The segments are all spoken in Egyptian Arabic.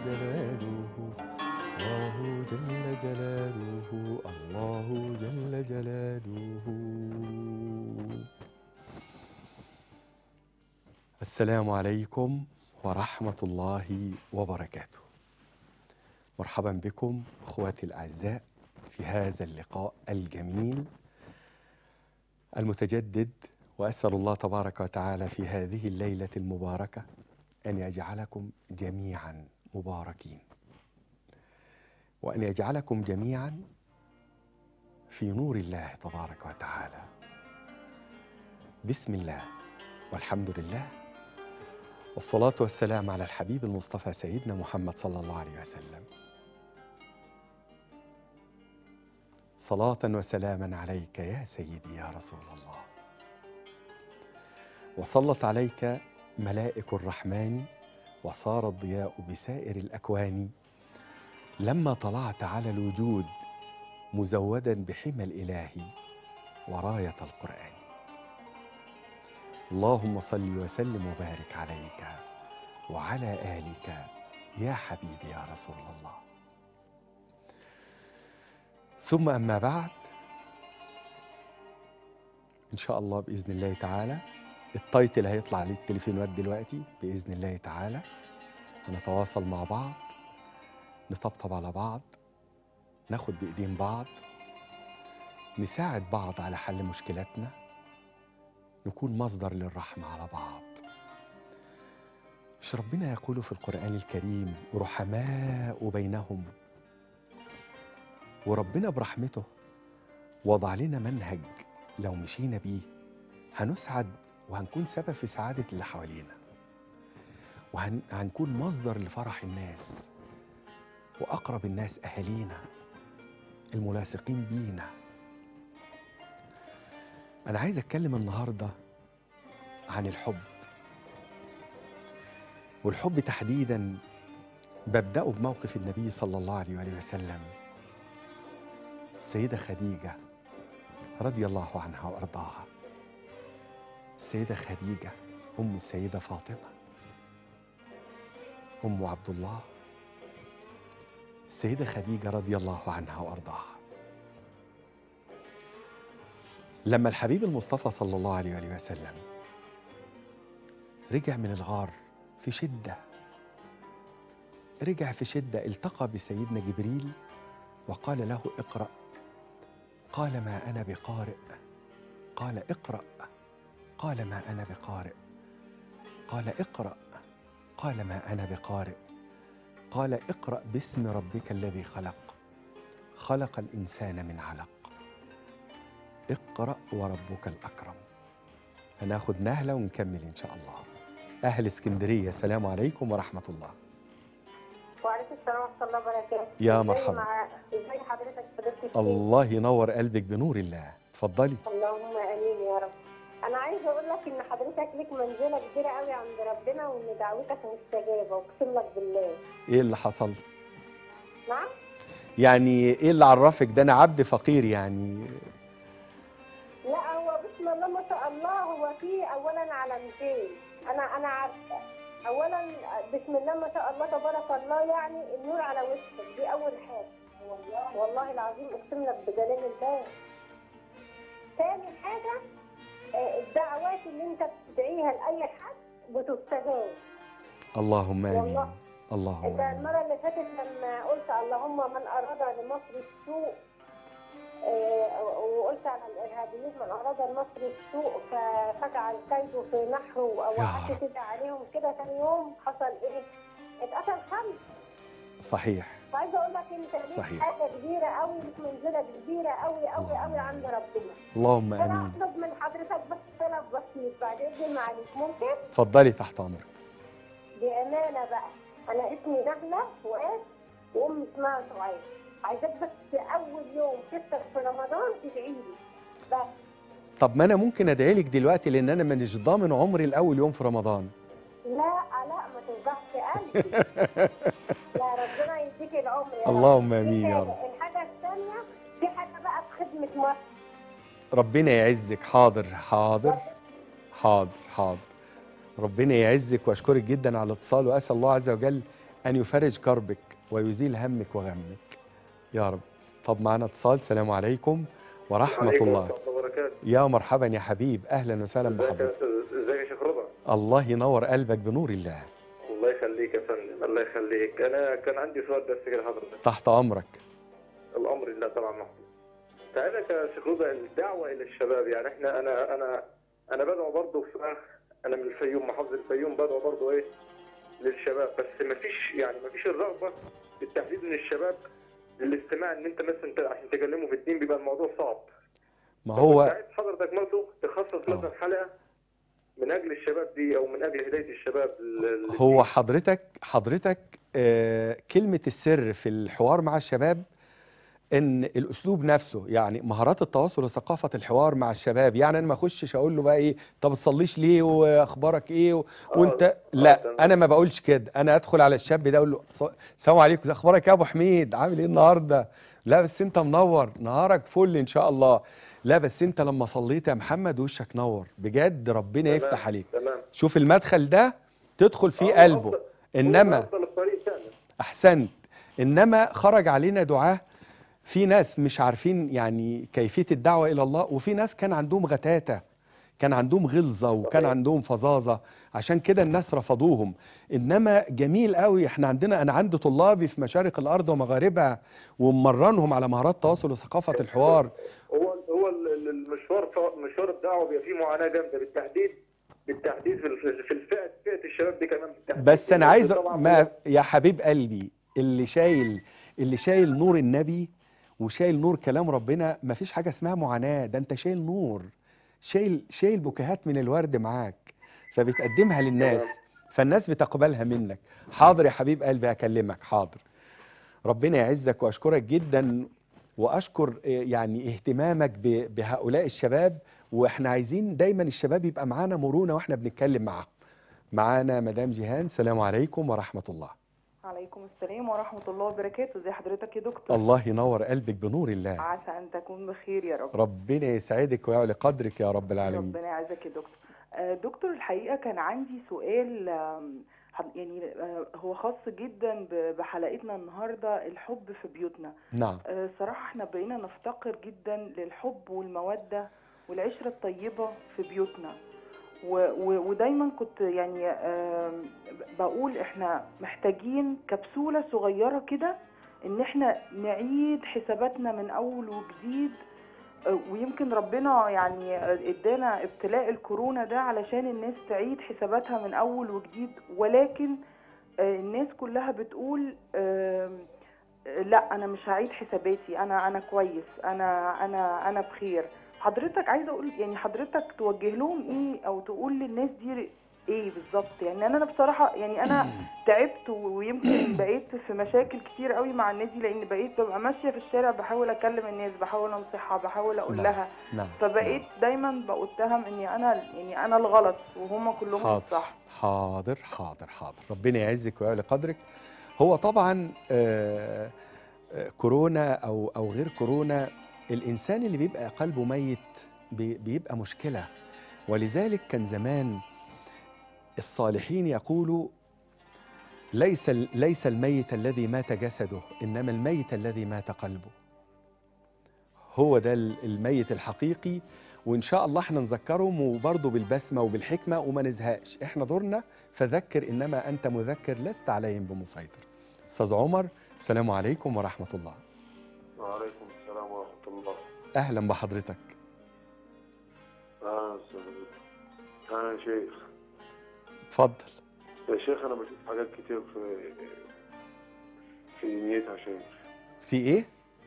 جلاله الله جل جلاله الله جل جلاله السلام عليكم ورحمة الله وبركاته مرحبا بكم اخواتي الاعزاء في هذا اللقاء الجميل المتجدد واسال الله تبارك وتعالى في هذه الليله المباركه ان يجعلكم جميعا مباركين وان يجعلكم جميعا في نور الله تبارك وتعالى بسم الله والحمد لله والصلاه والسلام على الحبيب المصطفى سيدنا محمد صلى الله عليه وسلم صلاه وسلاما عليك يا سيدي يا رسول الله وصلت عليك ملائك الرحمن وصار الضياء بسائر الاكوان لما طلعت على الوجود مزودا بحمى الاله ورايه القران اللهم صل وسلم وبارك عليك وعلى الك يا حبيبي يا رسول الله ثم اما بعد ان شاء الله باذن الله تعالى التايتل هيطلع عليه التليفونات دلوقتي باذن الله تعالى هنتواصل مع بعض نطبطب على بعض ناخد بايدين بعض نساعد بعض على حل مشكلاتنا نكون مصدر للرحمه على بعض مش ربنا يقول في القران الكريم رحماء بينهم وربنا برحمته وضع لنا منهج لو مشينا بيه هنسعد وهنكون سبب في سعادة اللي حوالينا وهنكون مصدر لفرح الناس وأقرب الناس أهالينا الملاصقين بينا أنا عايز أتكلم النهاردة عن الحب والحب تحديدا ببدأه بموقف النبي صلى الله عليه وآله وسلم السيدة خديجة رضي الله عنها وأرضاها السيدة خديجة أم السيدة فاطمة أم عبد الله السيدة خديجة رضي الله عنها وأرضاها لما الحبيب المصطفى صلى الله عليه وآله وسلم رجع من الغار في شدة رجع في شدة التقى بسيدنا جبريل وقال له اقرأ قال ما أنا بقارئ قال اقرأ قال ما أنا بقارئ قال اقرأ قال ما أنا بقارئ قال اقرأ باسم ربك الذي خلق خلق الإنسان من علق اقرأ وربك الأكرم هناخد نهلة ونكمل إن شاء الله أهل اسكندرية السلام عليكم ورحمة الله وعليكم السلام ورحمة الله وبركاته. يا إزاي مرحبا. مع- ازاي حضرتك فضلت الشيخ؟ الله ينور قلبك بنور الله اتفضلي اللهم امين يا رب. أنا عايزة أقول لك إن حضرتك ليك منزلة كبيرة قوي عند ربنا وإن دعوتك مستجابة أقسم لك بالله. إيه اللي حصل نعم؟ يعني إيه اللي عرفك ده أنا عبد فقير يعني لا هو بسم الله ما شاء الله هو في أولا علامتين. أنا أنا عارفة. أولا بسم الله ما شاء الله تبارك الله يعني النور على وشك دي أول حاجة. والله والله العظيم أقسم لك بجلال الله. تاني حاجة آه، الدعوات اللي انت بتدعيها لاي حد بتستجاب اللهم آمين والله. اللهم انت آمين المره اللي فاتت لما قلت اللهم من اراد لمصر السوء آه، وقلت على الارهابيين من اراد لمصر السوء ف- فجعل كيده في نحره يا وقعدت رب. كده عليهم كده تاني يوم حصل ايه؟ اتقتل خمس صحيح فعايزه اقول لك انت ليك صحيح. حاجه كبيره قوي ليك منزله كبيره قوي قوي اللهم قوي عند ربنا اللهم انا آمين اطلب من حضرتك بس طلب بسيط بعد اذن معلش ممكن؟ اتفضلي تحت أمرك بامانه بقى انا اسمي نهله فؤاد وامي اسمها سعاد عايزاك بس اول يوم تفطر في رمضان تدعي لي بس طب ما أنا ممكن أدعي لك دلوقتي لأن أنا مش ضامن عمري الأول يوم في رمضان لا لا ما توجعش قلبي يا ربنا يديك العمر يا رب. اللهم دي آمين يا حاجة. رب. الحاجه الثانيه في حاجه بقى في خدمه مصر ربنا يعزك حاضر حاضر حاضر حاضر ربنا يعزك واشكرك جدا على الاتصال واسال الله عز وجل أن يفرج كربك ويزيل همك وغمك يا رب طب معنا اتصال سلام عليكم ورحمة وعليكم الله السلام ورحمة الله وبركاته يا مرحبا يا حبيب أهلا وسهلا ازيك يا بحضرتك أستاذ- ازيك يا شيخ رضا الله ينور قلبك بنور الله الله يخليك يا فندم الله يخليك انا كان عندي سؤال بس كده حضرتك تحت أمرك الامر لله طبعا محفوظ تعالى يا شيخ رضا الدعوه الى الشباب يعني احنا انا انا انا بدعو برضه في انا من الفيوم محافظه الفيوم بدعو برضه ايه للشباب بس ما فيش يعني ما فيش الرغبه بالتحديد من الشباب للاستماع ان انت مثلا انت عشان تكلمه في الدين بيبقى الموضوع صعب ما كنت هو عايز حضرتك برضه تخصص آه. مثلا حلقه من اجل الشباب دي او من اجل هدايه الشباب لل- هو حضرتك حضرتك آه كلمة السر في الحوار مع الشباب ان الاسلوب نفسه يعني مهارات التواصل وثقافه الحوار مع الشباب يعني انا ما اخشش اقول له بقى ايه طب بتصليش ليه واخبارك ايه و... وانت آه، لا تمام. انا ما بقولش كده انا ادخل على الشاب ده اقول له "ص- السلام عليكم زي اخبارك يا ابو حميد عامل ايه النهارده لا بس انت منور نهارك فل ان شاء الله لا بس انت لما صليت يا محمد وشك نور بجد ربنا تمام، يفتح عليك تمام شوف المدخل ده تدخل فيه آه، قلبه أفضل- انما هو أفضل الطريق فعلا احسنت انما خرج علينا دعاه في ناس مش عارفين يعني كيفيه الدعوه الى الله وفي ناس كان عندهم غتاته كان عندهم غلظه وكان صحيح. عندهم فظاظه عشان كده الناس رفضوهم انما جميل قوي احنا عندنا انا عندي طلابي في مشارق الارض ومغاربها وممرنهم على مهارات التواصل وثقافه الحوار هو هو ال- ال- المشوار مشوار الدعوه بيبقى فيه معاناه جامده بالتحديد بالتحديد في ال- في الفئه فئه الشباب دي كمان بالتحديد بس انا عايز طبعاً ما يا حبيب قلبي اللي شايل اللي شايل نور النبي وشايل نور كلام ربنا ما فيش حاجه اسمها معاناه ده انت شايل نور شايل شايل بوكيهات من الورد معاك فبتقدمها للناس فالناس بتقبلها منك حاضر يا حبيب قلبي هكلمك حاضر ربنا يعزك واشكرك جدا واشكر آه، يعني اهتمامك ب- بهؤلاء الشباب واحنا عايزين دايما الشباب يبقى معانا مرونه واحنا بنتكلم معاهم معانا مدام جيهان السلام عليكم ورحمه الله عليكم السلام ورحمة الله وبركاته ازي حضرتك يا دكتور الله ينور قلبك بنور الله عسى أن تكون بخير يا رب ربنا يسعدك ويعلي قدرك يا رب العالمين ربنا يعزك يا دكتور آه، دكتور الحقيقة كان عندي سؤال آم، حض- يعني آه، هو خاص جدا ب- بحلقتنا النهاردة الحب في بيوتنا نعم آه، صراحة احنا بقينا نفتقر جدا للحب والمودة والعشرة الطيبة في بيوتنا و- و- ودايما كنت يعني آم، بقول احنا محتاجين كبسولة صغيرة كده ان احنا نعيد حساباتنا من اول وجديد آه، ويمكن ربنا يعني آه، ادانا ابتلاء الكورونا ده علشان الناس تعيد حساباتها من اول وجديد ولكن آه، الناس كلها بتقول آم، آه، لا انا مش هعيد حساباتي انا انا كويس انا انا انا بخير حضرتك عايزه اقول يعني حضرتك توجه لهم ايه او تقول للناس دي ايه بالظبط يعني انا بصراحه يعني انا تعبت ويمكن بقيت في مشاكل كتير قوي مع الناس دي لان بقيت ببقى ماشيه في الشارع بحاول اكلم الناس بحاول انصحها بحاول اقول نعم. لها نعم فبقيت دايما بتهم اني انا يعني انا الغلط وهم كلهم حاضر الصح حاضر حاضر حاضر ربنا يعزك ويعلي قدرك هو طبعا آه، آه، كورونا او او غير كورونا الانسان اللي بيبقى قلبه ميت بي- بيبقى مشكله ولذلك كان زمان الصالحين يقولوا ليس ال- ليس الميت الذي مات جسده انما الميت الذي مات قلبه هو ده ال- الميت الحقيقي وان شاء الله احنا نذكرهم وبرضه بالبسمه وبالحكمه وما نزهقش احنا دورنا فذكر انما انت مذكر لست عليهم بمسيطر استاذ عمر السلام عليكم ورحمه الله وعليكم السلام ورحمه الله اهلا بحضرتك اه انا شيخ اتفضل يا شيخ انا بشوف حاجات كتير في في نيتها شيخ في ايه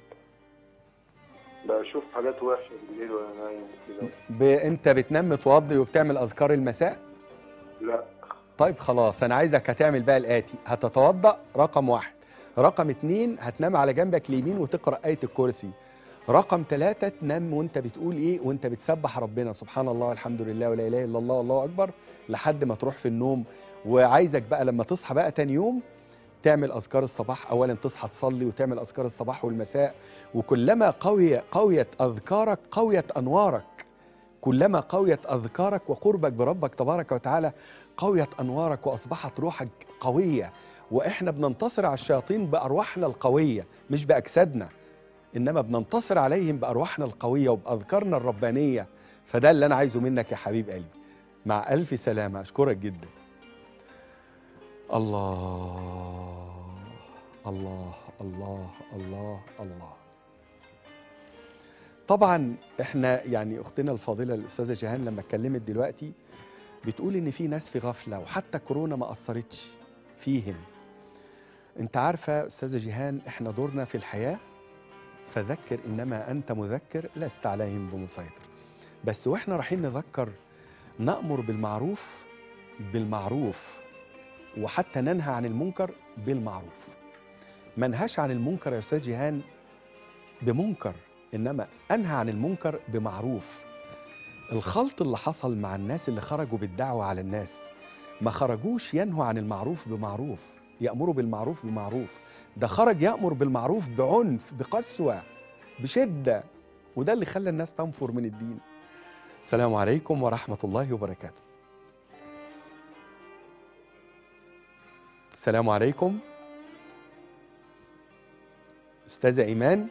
بشوف حاجات وحشه بالليل وانا نايم كده ب... انت بتنام متوضي وبتعمل اذكار المساء لا طيب خلاص انا عايزك هتعمل بقى الاتي هتتوضا رقم واحد رقم اتنين هتنام على جنبك اليمين وتقرا ايه الكرسي رقم ثلاثة تنام وانت بتقول ايه وانت بتسبح ربنا سبحان الله والحمد لله ولا اله الا الله والله اكبر لحد ما تروح في النوم وعايزك بقى لما تصحى بقى تاني يوم تعمل اذكار الصباح اولا تصحى تصلي وتعمل اذكار الصباح والمساء وكلما قوي قويت اذكارك قويت انوارك كلما قويت اذكارك وقربك بربك تبارك وتعالى قويت انوارك واصبحت روحك قويه واحنا بننتصر على الشياطين بارواحنا القويه مش باجسادنا انما بننتصر عليهم بارواحنا القويه وباذكارنا الربانيه فده اللي انا عايزه منك يا حبيب قلبي مع الف سلامه اشكرك جدا الله الله الله الله الله طبعا احنا يعني اختنا الفاضله الاستاذه جيهان لما اتكلمت دلوقتي بتقول ان في ناس في غفله وحتى كورونا ما اثرتش فيهم انت عارفه استاذه جيهان احنا دورنا في الحياه فذكر انما انت مذكر لست عليهم بمسيطر بس واحنا رايحين نذكر نامر بالمعروف بالمعروف وحتى ننهى عن المنكر بالمعروف ما انهاش عن المنكر يا استاذ جيهان بمنكر انما انهى عن المنكر بمعروف الخلط اللي حصل مع الناس اللي خرجوا بالدعوه على الناس ما خرجوش ينهوا عن المعروف بمعروف يامروا بالمعروف بمعروف ده خرج يامر بالمعروف بعنف بقسوه بشده وده اللي خلى الناس تنفر من الدين السلام عليكم ورحمه الله وبركاته السلام عليكم استاذه ايمان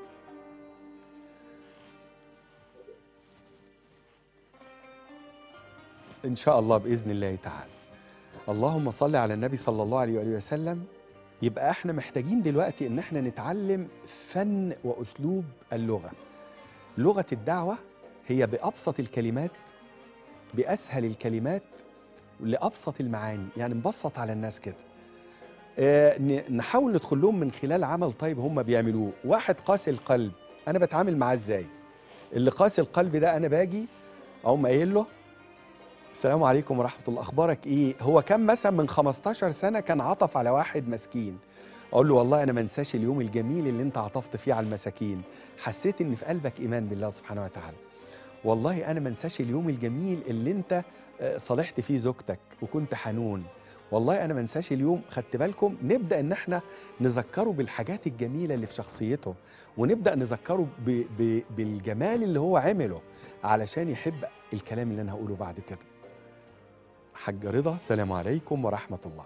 ان شاء الله باذن الله تعالى اللهم صل على النبي صلى الله عليه وآله وسلم يبقى احنا محتاجين دلوقتي ان احنا نتعلم فن واسلوب اللغه لغه الدعوه هي بابسط الكلمات باسهل الكلمات لابسط المعاني يعني نبسط على الناس كده آه، ن- نحاول ندخل لهم من خلال عمل طيب هم بيعملوه واحد قاسي القلب انا بتعامل معاه ازاي اللي قاسي القلب ده انا باجي اقوم قايل له السلام عليكم ورحمه الله اخبارك ايه هو كان مثلا من 15 سنه كان عطف على واحد مسكين اقول له والله انا ما انساش اليوم الجميل اللي انت عطفت فيه على المساكين حسيت ان في قلبك ايمان بالله سبحانه وتعالى والله انا ما انساش اليوم الجميل اللي انت آه، صالحت فيه زوجتك وكنت حنون والله انا ما انساش اليوم خدت بالكم نبدا ان احنا نذكره بالحاجات الجميله اللي في شخصيته ونبدا نذكره ب ب بالجمال اللي هو عمله علشان يحب الكلام اللي انا هقوله بعد كده حاج رضا السلام عليكم ورحمه الله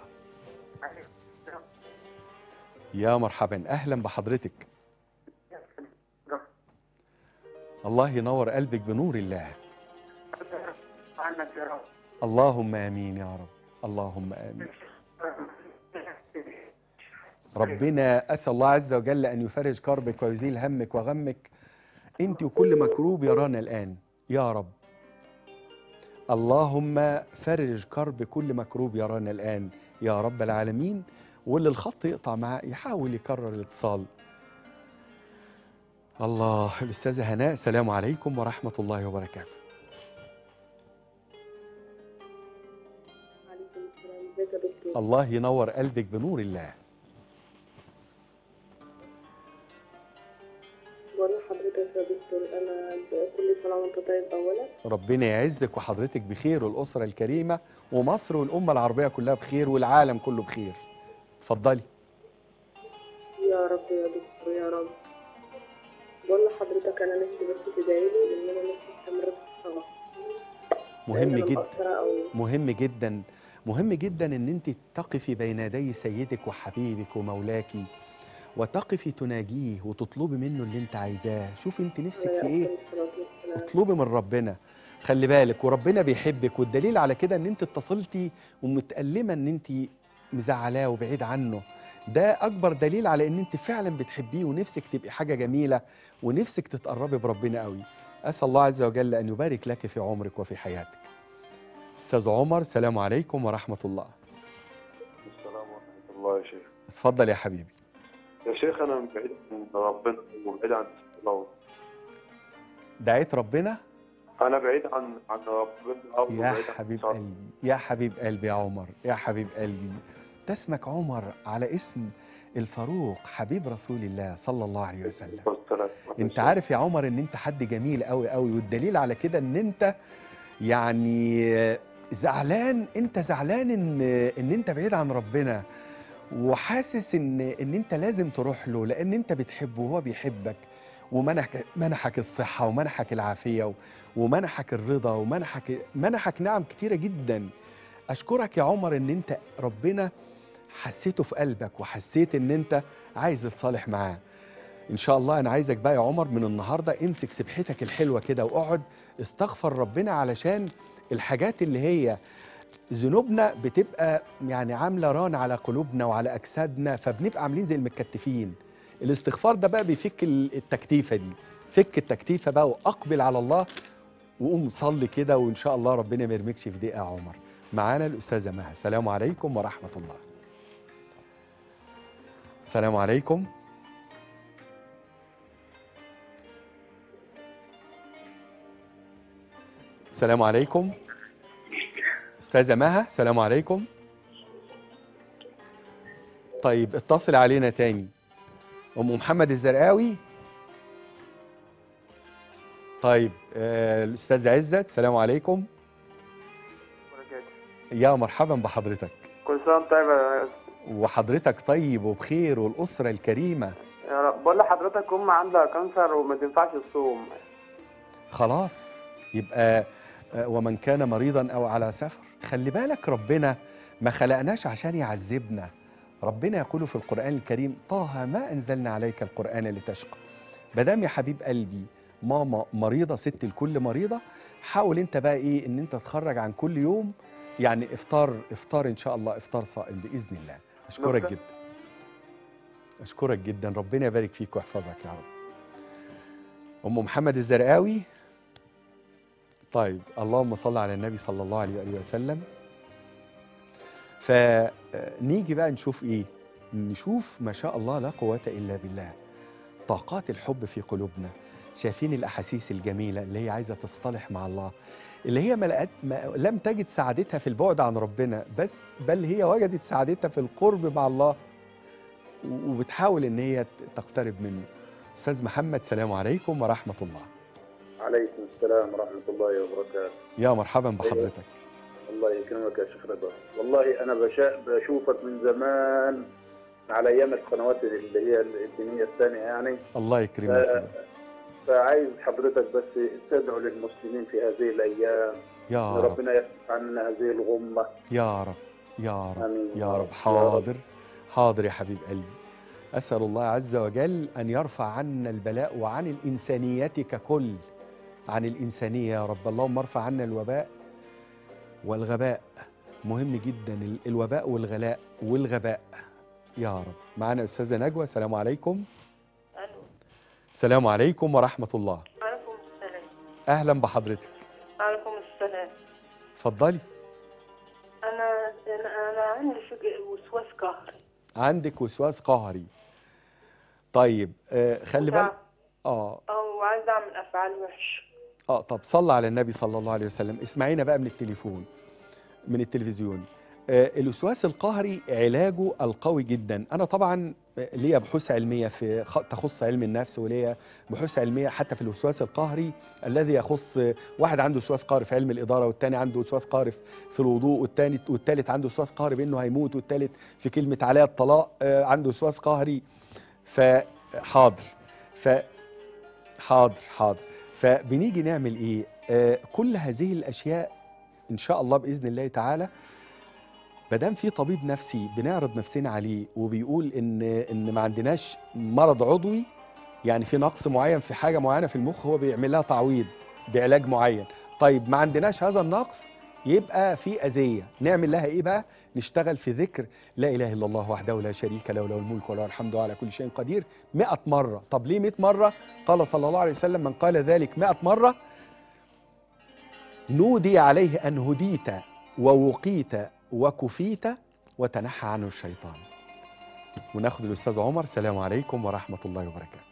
يا مرحبا اهلا بحضرتك الله ينور قلبك بنور الله عنك يا رب اللهم امين يا رب اللهم امين ربنا اسال الله عز وجل ان يفرج كربك ويزيل همك وغمك انت وكل مكروب يرانا الان يا رب اللهم فرج كرب كل مكروب يرانا الان يا رب العالمين واللي الخط يقطع معاه يحاول يكرر الاتصال الله الاستاذه هناء السلام عليكم ورحمه الله وبركاته عليكم السلام ازيك يا دكتور الله ينور قلبك بنور الله بقول لحضرتك يا دكتور انا كل سنه وانت طيب اولا ربنا يعزك وحضرتك بخير والأسرة الكريمة ومصر والأمة العربية كلها بخير والعالم كله بخير اتفضلي يا رب يا دكتور يا رب بقول لحضرتك انا نفسي بس تدعي لي ان انا نفسي استمر في الصلاه مهم لأن أنا جدا مقصرة أوي. مهم جدا مهم جدا ان انت تقفي بين يدي سيدك وحبيبك ومولاكي وتقفي تناجيه وتطلبي منه اللي انت عايزاه شوفي انت نفسك في ايه عليه الصلاة والسلام. اطلبي من ربنا خلي بالك وربنا بيحبك والدليل على كده ان انت اتصلتي ومتألمة ان انت مزعلاه وبعيد عنه ده اكبر دليل على ان انت فعلا بتحبيه ونفسك تبقي حاجة جميلة ونفسك تتقربي بربنا قوي اسال الله عز وجل ان يبارك لك في عمرك وفي حياتك استاذ عمر السلام عليكم ورحمة الله السلام ورحمة الله يا شيخ اتفضل يا حبيبي يا شيخ أنا بعيد عن ربنا وبعيد عن الصلاة دعيت ربنا أنا بعيد عن عن ربنا أو يا بعيد عن حبيب الصلاة. قلبي يا حبيب قلبي يا عمر يا حبيب قلبي ده اسمك عمر على اسم الفاروق حبيب رسول الله صلى الله عليه وسلم والسلام. انت عارف يا عمر ان انت حد جميل قوي قوي والدليل على كده ان انت يعني زعلان انت زعلان ان ان انت بعيد عن ربنا وحاسس ان ان انت لازم تروح له لان انت بتحبه وهو بيحبك ومنحك منحك الصحه ومنحك العافيه و- ومنحك الرضا ومنحك منحك نعم كتيره جدا اشكرك يا عمر ان انت ربنا حسيته في قلبك وحسيت ان انت عايز تتصالح معاه ان شاء الله انا عايزك بقى يا عمر من النهارده امسك سبحتك الحلوه كده واقعد استغفر ربنا علشان الحاجات اللي هي ذنوبنا بتبقى يعني عامله ران على قلوبنا وعلى اجسادنا فبنبقى عاملين زي المتكتفين الاستغفار ده بقى بيفك ال- التكتيفه دي فك التكتيفه بقى واقبل على الله وقوم صلي كده وان شاء الله ربنا ما يرميكش في دقيقه يا عمر معانا الاستاذه مها السلام عليكم ورحمه الله السلام عليكم السلام عليكم استاذه مها السلام عليكم طيب اتصل علينا تاني ام محمد الزرقاوي طيب آه الاستاذ عزت السلام عليكم يا مرحبا بحضرتك كل سنة وانت طيب يا وحضرتك طيب وبخير والاسره الكريمه يا رب بقول لحضرتك أم عندها كانسر وما تنفعش تصوم خلاص يبقى آه، ومن كان مريضا او على سفر خلي بالك ربنا ما خلقناش عشان يعذبنا ربنا يقول في القران الكريم طه ما انزلنا عليك القران لتشقى مادام يا حبيب قلبي ماما مريضه ست الكل مريضه حاول انت بقى ايه ان انت تخرج عن كل يوم يعني افطار افطار ان شاء الله افطار صائم باذن الله اشكرك نكتة. جدا اشكرك جدا ربنا يبارك فيك ويحفظك يا رب ام محمد الزرقاوي طيب اللهم صل على النبي صلى الله عليه وآله وسلم فنيجي بقى نشوف ايه نشوف ما شاء الله لا قوة إلا بالله طاقات الحب في قلوبنا شايفين الأحاسيس الجميلة اللي هي عايزة تصطلح مع الله اللي هي ما لقت ما لم تجد سعادتها في البعد عن ربنا بس بل هي وجدت سعادتها في القرب مع الله و- وبتحاول ان هي ت- تقترب منه استاذ محمد سلام عليكم ورحمه الله عليكم السلام ورحمة الله وبركاته يا مرحبا بحضرتك الله يكرمك يا شيخ رضا والله أنا بشا... بشوفك من زمان على أيام القنوات اللي هي الدينية الثانية يعني الله يكرمك فعايز حضرتك بس تدعو للمسلمين في هذه الأيام يا إن رب ربنا يكشف عنا هذه الغمة يا رب يا رب آمين يا رب حاضر حاضر يا حبيب قلبي أسأل الله عز وجل أن يرفع عنا البلاء وعن الإنسانية ككل عن الإنسانية يا رب اللهم ارفع عنا الوباء والغباء مهم جدا ال- الوباء والغلاء والغباء يا رب معنا أستاذة نجوى السلام عليكم الو السلام عليكم ورحمة الله عليكم السلام أهلا بحضرتك عليكم السلام اتفضلي انا انا, أنا عندي فج- وسواس قهري عندك وسواس قهري طيب آه خلي بالك وتع- اه او عايزه اعمل افعال وحشه اه طب صلى على النبي صلى الله عليه وسلم اسمعينا بقى من التليفون من التلفزيون آه الوسواس القهري علاجه القوي جدا انا طبعا آه، ليا بحوث علميه في خ- تخص علم النفس وليا بحوث علميه حتى في الوسواس القهري الذي يخص آه، واحد عنده وسواس قهري في علم الاداره والتاني عنده وسواس قهري في في الوضوء والتاني والتالت عنده وسواس قهري بانه هيموت والتالت في كلمه عليها الطلاق آه، عنده وسواس قهري فحاضر ف حاضر حاضر فبنيجي نعمل ايه آه كل هذه الاشياء ان شاء الله باذن الله تعالى مادام في طبيب نفسي بنعرض نفسنا عليه وبيقول ان ان ما عندناش مرض عضوي يعني في نقص معين في حاجه معينه في المخ هو بيعمل لها تعويض بعلاج معين طيب ما عندناش هذا النقص يبقى في اذيه نعمل لها ايه بقى نشتغل في ذكر لا اله الا الله وحده لا شريك له له الملك وله الحمد على كل شيء قدير 100 مره طب ليه 100 مره قال صلى الله عليه وسلم من قال ذلك 100 مره نودي عليه ان هديت ووقيت وكفيت وتنحى عنه الشيطان وناخد الاستاذ عمر السلام عليكم ورحمه الله وبركاته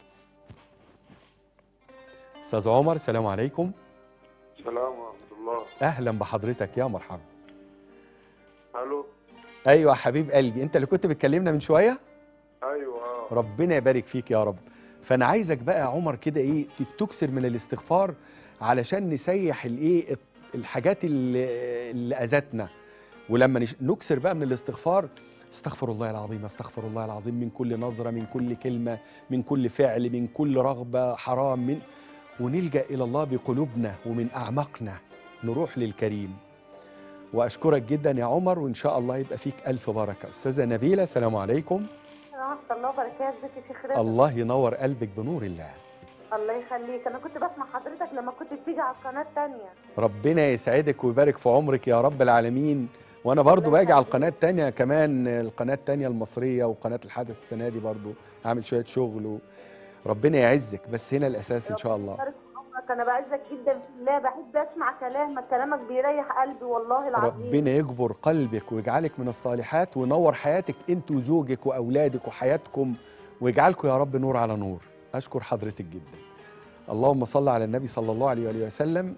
استاذ عمر السلام عليكم السلام ورحمة الله اهلا بحضرتك يا مرحبا ألو ايوه يا حبيب قلبي انت اللي كنت بتكلمنا من شويه أيوه ربنا يبارك فيك يا رب فانا عايزك بقى يا عمر كده ايه تكسر من الاستغفار علشان نسيح الايه الحاجات اللي, اللي اذتنا ولما نش- نكسر بقى من الاستغفار استغفر الله العظيم استغفر الله العظيم من كل نظره من كل كلمه من كل فعل من كل رغبه حرام من ونلجا الى الله بقلوبنا ومن اعماقنا نروح للكريم واشكرك جدا يا عمر وان شاء الله يبقى فيك الف بركه استاذه نبيله السلام عليكم ورحمة الله وبركاته ازيك يا شيخ رضا الله ينور قلبك بنور الله الله يخليك انا كنت بسمع حضرتك لما كنت بتيجي على القناة التانية ربنا يسعدك ويبارك في عمرك يا رب العالمين وانا برضو الله باجي على يخليك. القناه التانية كمان القناه التانية المصريه وقناه الحدث السنه دي برضو اعمل شويه شغل و... ربنا يعزك بس هنا الاساس ان شاء الله بارك في عمرك انا بعزك جدا في الله بحب اسمع كلامك كلامك بيريح قلبي والله العظيم ربنا يجبر قلبك ويجعلك من الصالحات وينور حياتك انت وزوجك واولادك وحياتكم ويجعلكم يا رب نور على نور اشكر حضرتك جدا اللهم صل على النبي صلى الله عليه وآله وسلم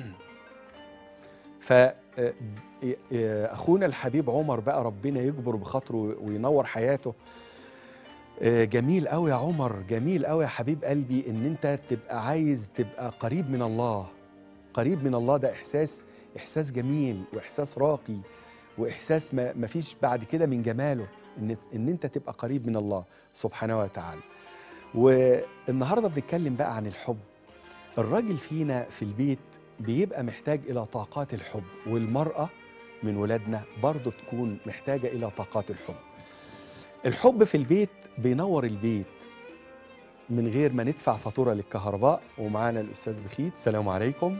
ف آه، آه، اخونا الحبيب عمر بقى ربنا يجبر بخاطره وينور حياته آه، جميل قوي يا عمر جميل قوي يا حبيب قلبي ان انت تبقى عايز تبقى قريب من الله قريب من الله ده احساس احساس جميل واحساس راقي واحساس ما ما فيش بعد كده من جماله ان ان انت تبقى قريب من الله سبحانه وتعالى والنهارده بنتكلم بقى عن الحب الراجل فينا في البيت بيبقى محتاج الى طاقات الحب والمراه من ولادنا برضه تكون محتاجه الى طاقات الحب الحب في البيت بينور البيت من غير ما ندفع فاتوره للكهرباء ومعانا الاستاذ بخيت السلام عليكم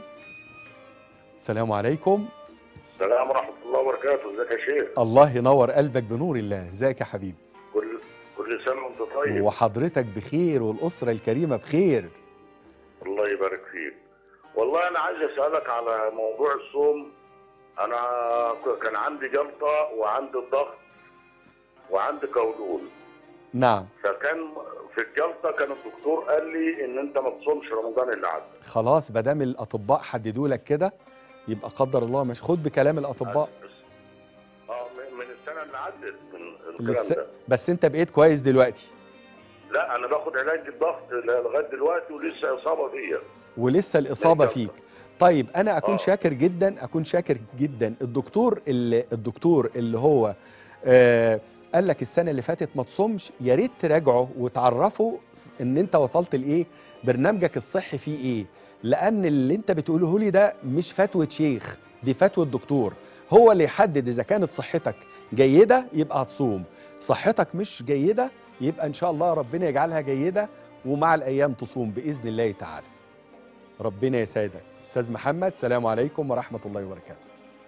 السلام عليكم السلام ورحمة الله وبركاته، ازيك يا شيخ؟ الله ينور قلبك بنور الله ازيك يا حبيبي كل كل سنة وأنت طيب، وحضرتك بخير والأسرة الكريمة بخير الله يبارك فيك. والله أنا عايز أسألك على موضوع الصوم، أنا ك- كان عندي جلطة وعندي الضغط وعندي قولون، نعم فكان في الجلطة كان الدكتور قال لي إن أنت ما تصومش رمضان اللي عدى. خلاص مادام الأطباء حددوا لك كده يبقى قدر الله مش خد بكلام الأطباء اه من- من السنة اللي عدت من الكلام لس... ده. بس أنت بقيت كويس دلوقتي لا أنا باخد علاج الضغط لغاية دلوقتي ولسه إصابة فيا. ولسه الإصابة الجلطة. فيك طيب أنا أكون آه. شاكر جدا أكون شاكر جدا الدكتور اللي الدكتور اللي هو آه قال لك السنة اللي فاتت ما تصومش يا ريت تراجعه وتعرفه إن أنت وصلت لإيه برنامجك الصحي فيه إيه لأن اللي أنت بتقوله لي ده مش فتوى شيخ دي فتوى الدكتور هو اللي يحدد إذا كانت صحتك جيدة يبقى هتصوم صحتك مش جيدة يبقى إن شاء الله ربنا يجعلها جيدة ومع الأيام تصوم بإذن الله تعالى ربنا يسعدك استاذ محمد سلام عليكم ورحمه الله وبركاته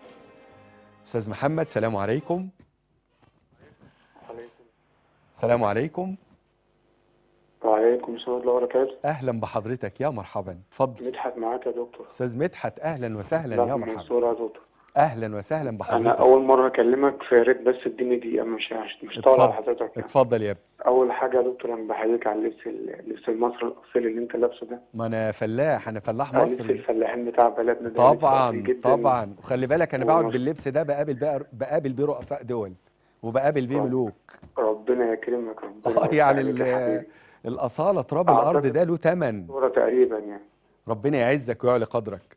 استاذ محمد سلام عليكم سلام عليكم وعليكم السلام ورحمة الله وبركاته اهلا بحضرتك يا مرحبا اتفضل مدحت معاك يا دكتور استاذ مدحت اهلا وسهلا لا، يا من مرحبا منصورة يا دكتور اهلا وسهلا أنا بحضرتك أول مرة أكلمك فيا ريت بس اديني دقيقة مش مش طالع على اتفضل حضرتك يعني. اتفضل يا ابني أول حاجة يا دكتور أنا بحييك على اللبس ال- اللبس المصري الأصيل اللي أنت لابسه ده ما انا فلاح انا فلاح آه، لبس مصري الفلاحين بتاع بلدنا ده لبس طبعا أصيل جدا طبعا وخلي بالك انا بقعد ومصر. باللبس ده بقابل بقى بقابل بيه رؤساء دول وبقابل بيه طبعا. ملوك ربنا يكرمك ربنا اه يوسع يعني عليك يا ال- حبيبي الاصاله تراب أعتقد- الارض ده له ثمن صورة تقريبا يعني ربنا يعزك ويعلي قدرك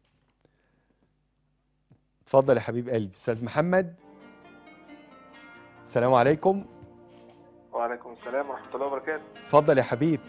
اتفضل يا حبيب قلبي استاذ محمد السلام عليكم وعليكم السلام ورحمة الله وبركاته اتفضل يا حبيب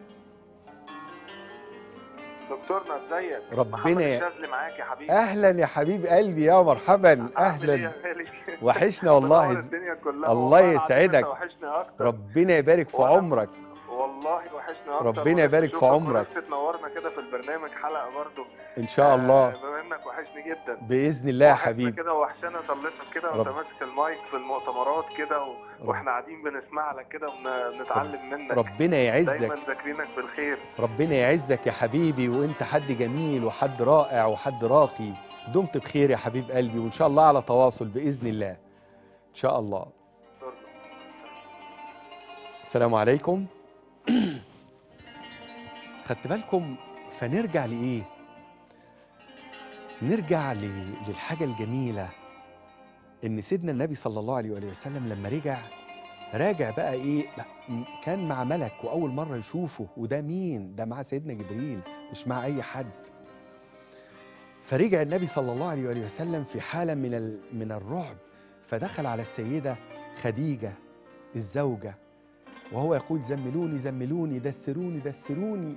دكتورنا ازيك ربنا محمد ي- الشاذلي معاك يا حبيبي اهلا يا حبيب قلبي يا مرحبا عامل ايه اهلا يا غالي وحشنا والله منور ز- الدنيا كلها الله والله العظيم يسعدك. انت وحشني اكتر ربنا يبارك في وأنا- عمرك والله وحشني اكتر ربنا ونفسي يبارك في أشوفك عمرك. ونفسي تنورنا كده في البرنامج حلقة برضو ان شاء الله آه، بما انك وحشني جدا باذن الله يا وحشنا حبيبي كده وحشنا طلتك كده وانت رب- ماسك المايك في المؤتمرات كده و... واحنا قاعدين بنسمع لك كده ونتعلم منك ربنا يعزك دايما ذاكرينك بالخير ربنا يعزك يا حبيبي وانت حد جميل وحد رائع وحد راقي دمت بخير يا حبيب قلبي وان شاء الله على تواصل باذن الله ان شاء الله السلام عليكم خدت بالكم فنرجع لايه نرجع ل- للحاجه الجميله ان سيدنا النبي صلى الله عليه وآله وسلم لما رجع راجع بقى ايه لا، م- كان مع ملك واول مره يشوفه وده مين ده مع سيدنا جبريل مش مع اي حد فرجع النبي صلى الله عليه وآله وسلم في حاله من ال- من الرعب فدخل على السيده خديجه الزوجه وهو يقول زملوني زملوني دثروني دثروني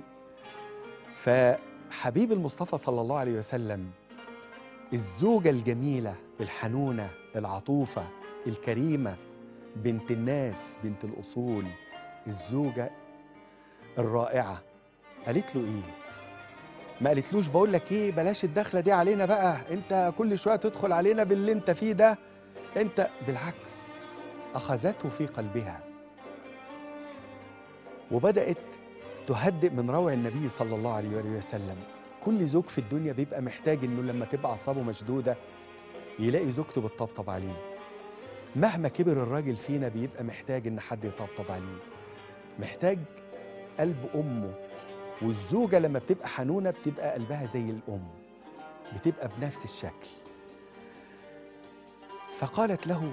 فحبيب المصطفى صلى الله عليه وسلم الزوجه الجميله الحنونة العطوفة الكريمة بنت الناس بنت الأصول الزوجة الرائعة قالت له إيه؟ ما قالتلوش بقول لك إيه بلاش الدخلة دي علينا بقى أنت كل شوية تدخل علينا باللي أنت فيه ده أنت بالعكس أخذته في قلبها وبدأت تهدئ من روع النبي صلى الله عليه وآله وسلم كل زوج في الدنيا بيبقى محتاج انه لما تبقى اعصابه مشدوده يلاقي زوجته بتطبطب عليه مهما كبر الراجل فينا بيبقى محتاج ان حد يطبطب عليه محتاج قلب امه والزوجه لما بتبقى حنونه بتبقى قلبها زي الام بتبقى بنفس الشكل فقالت له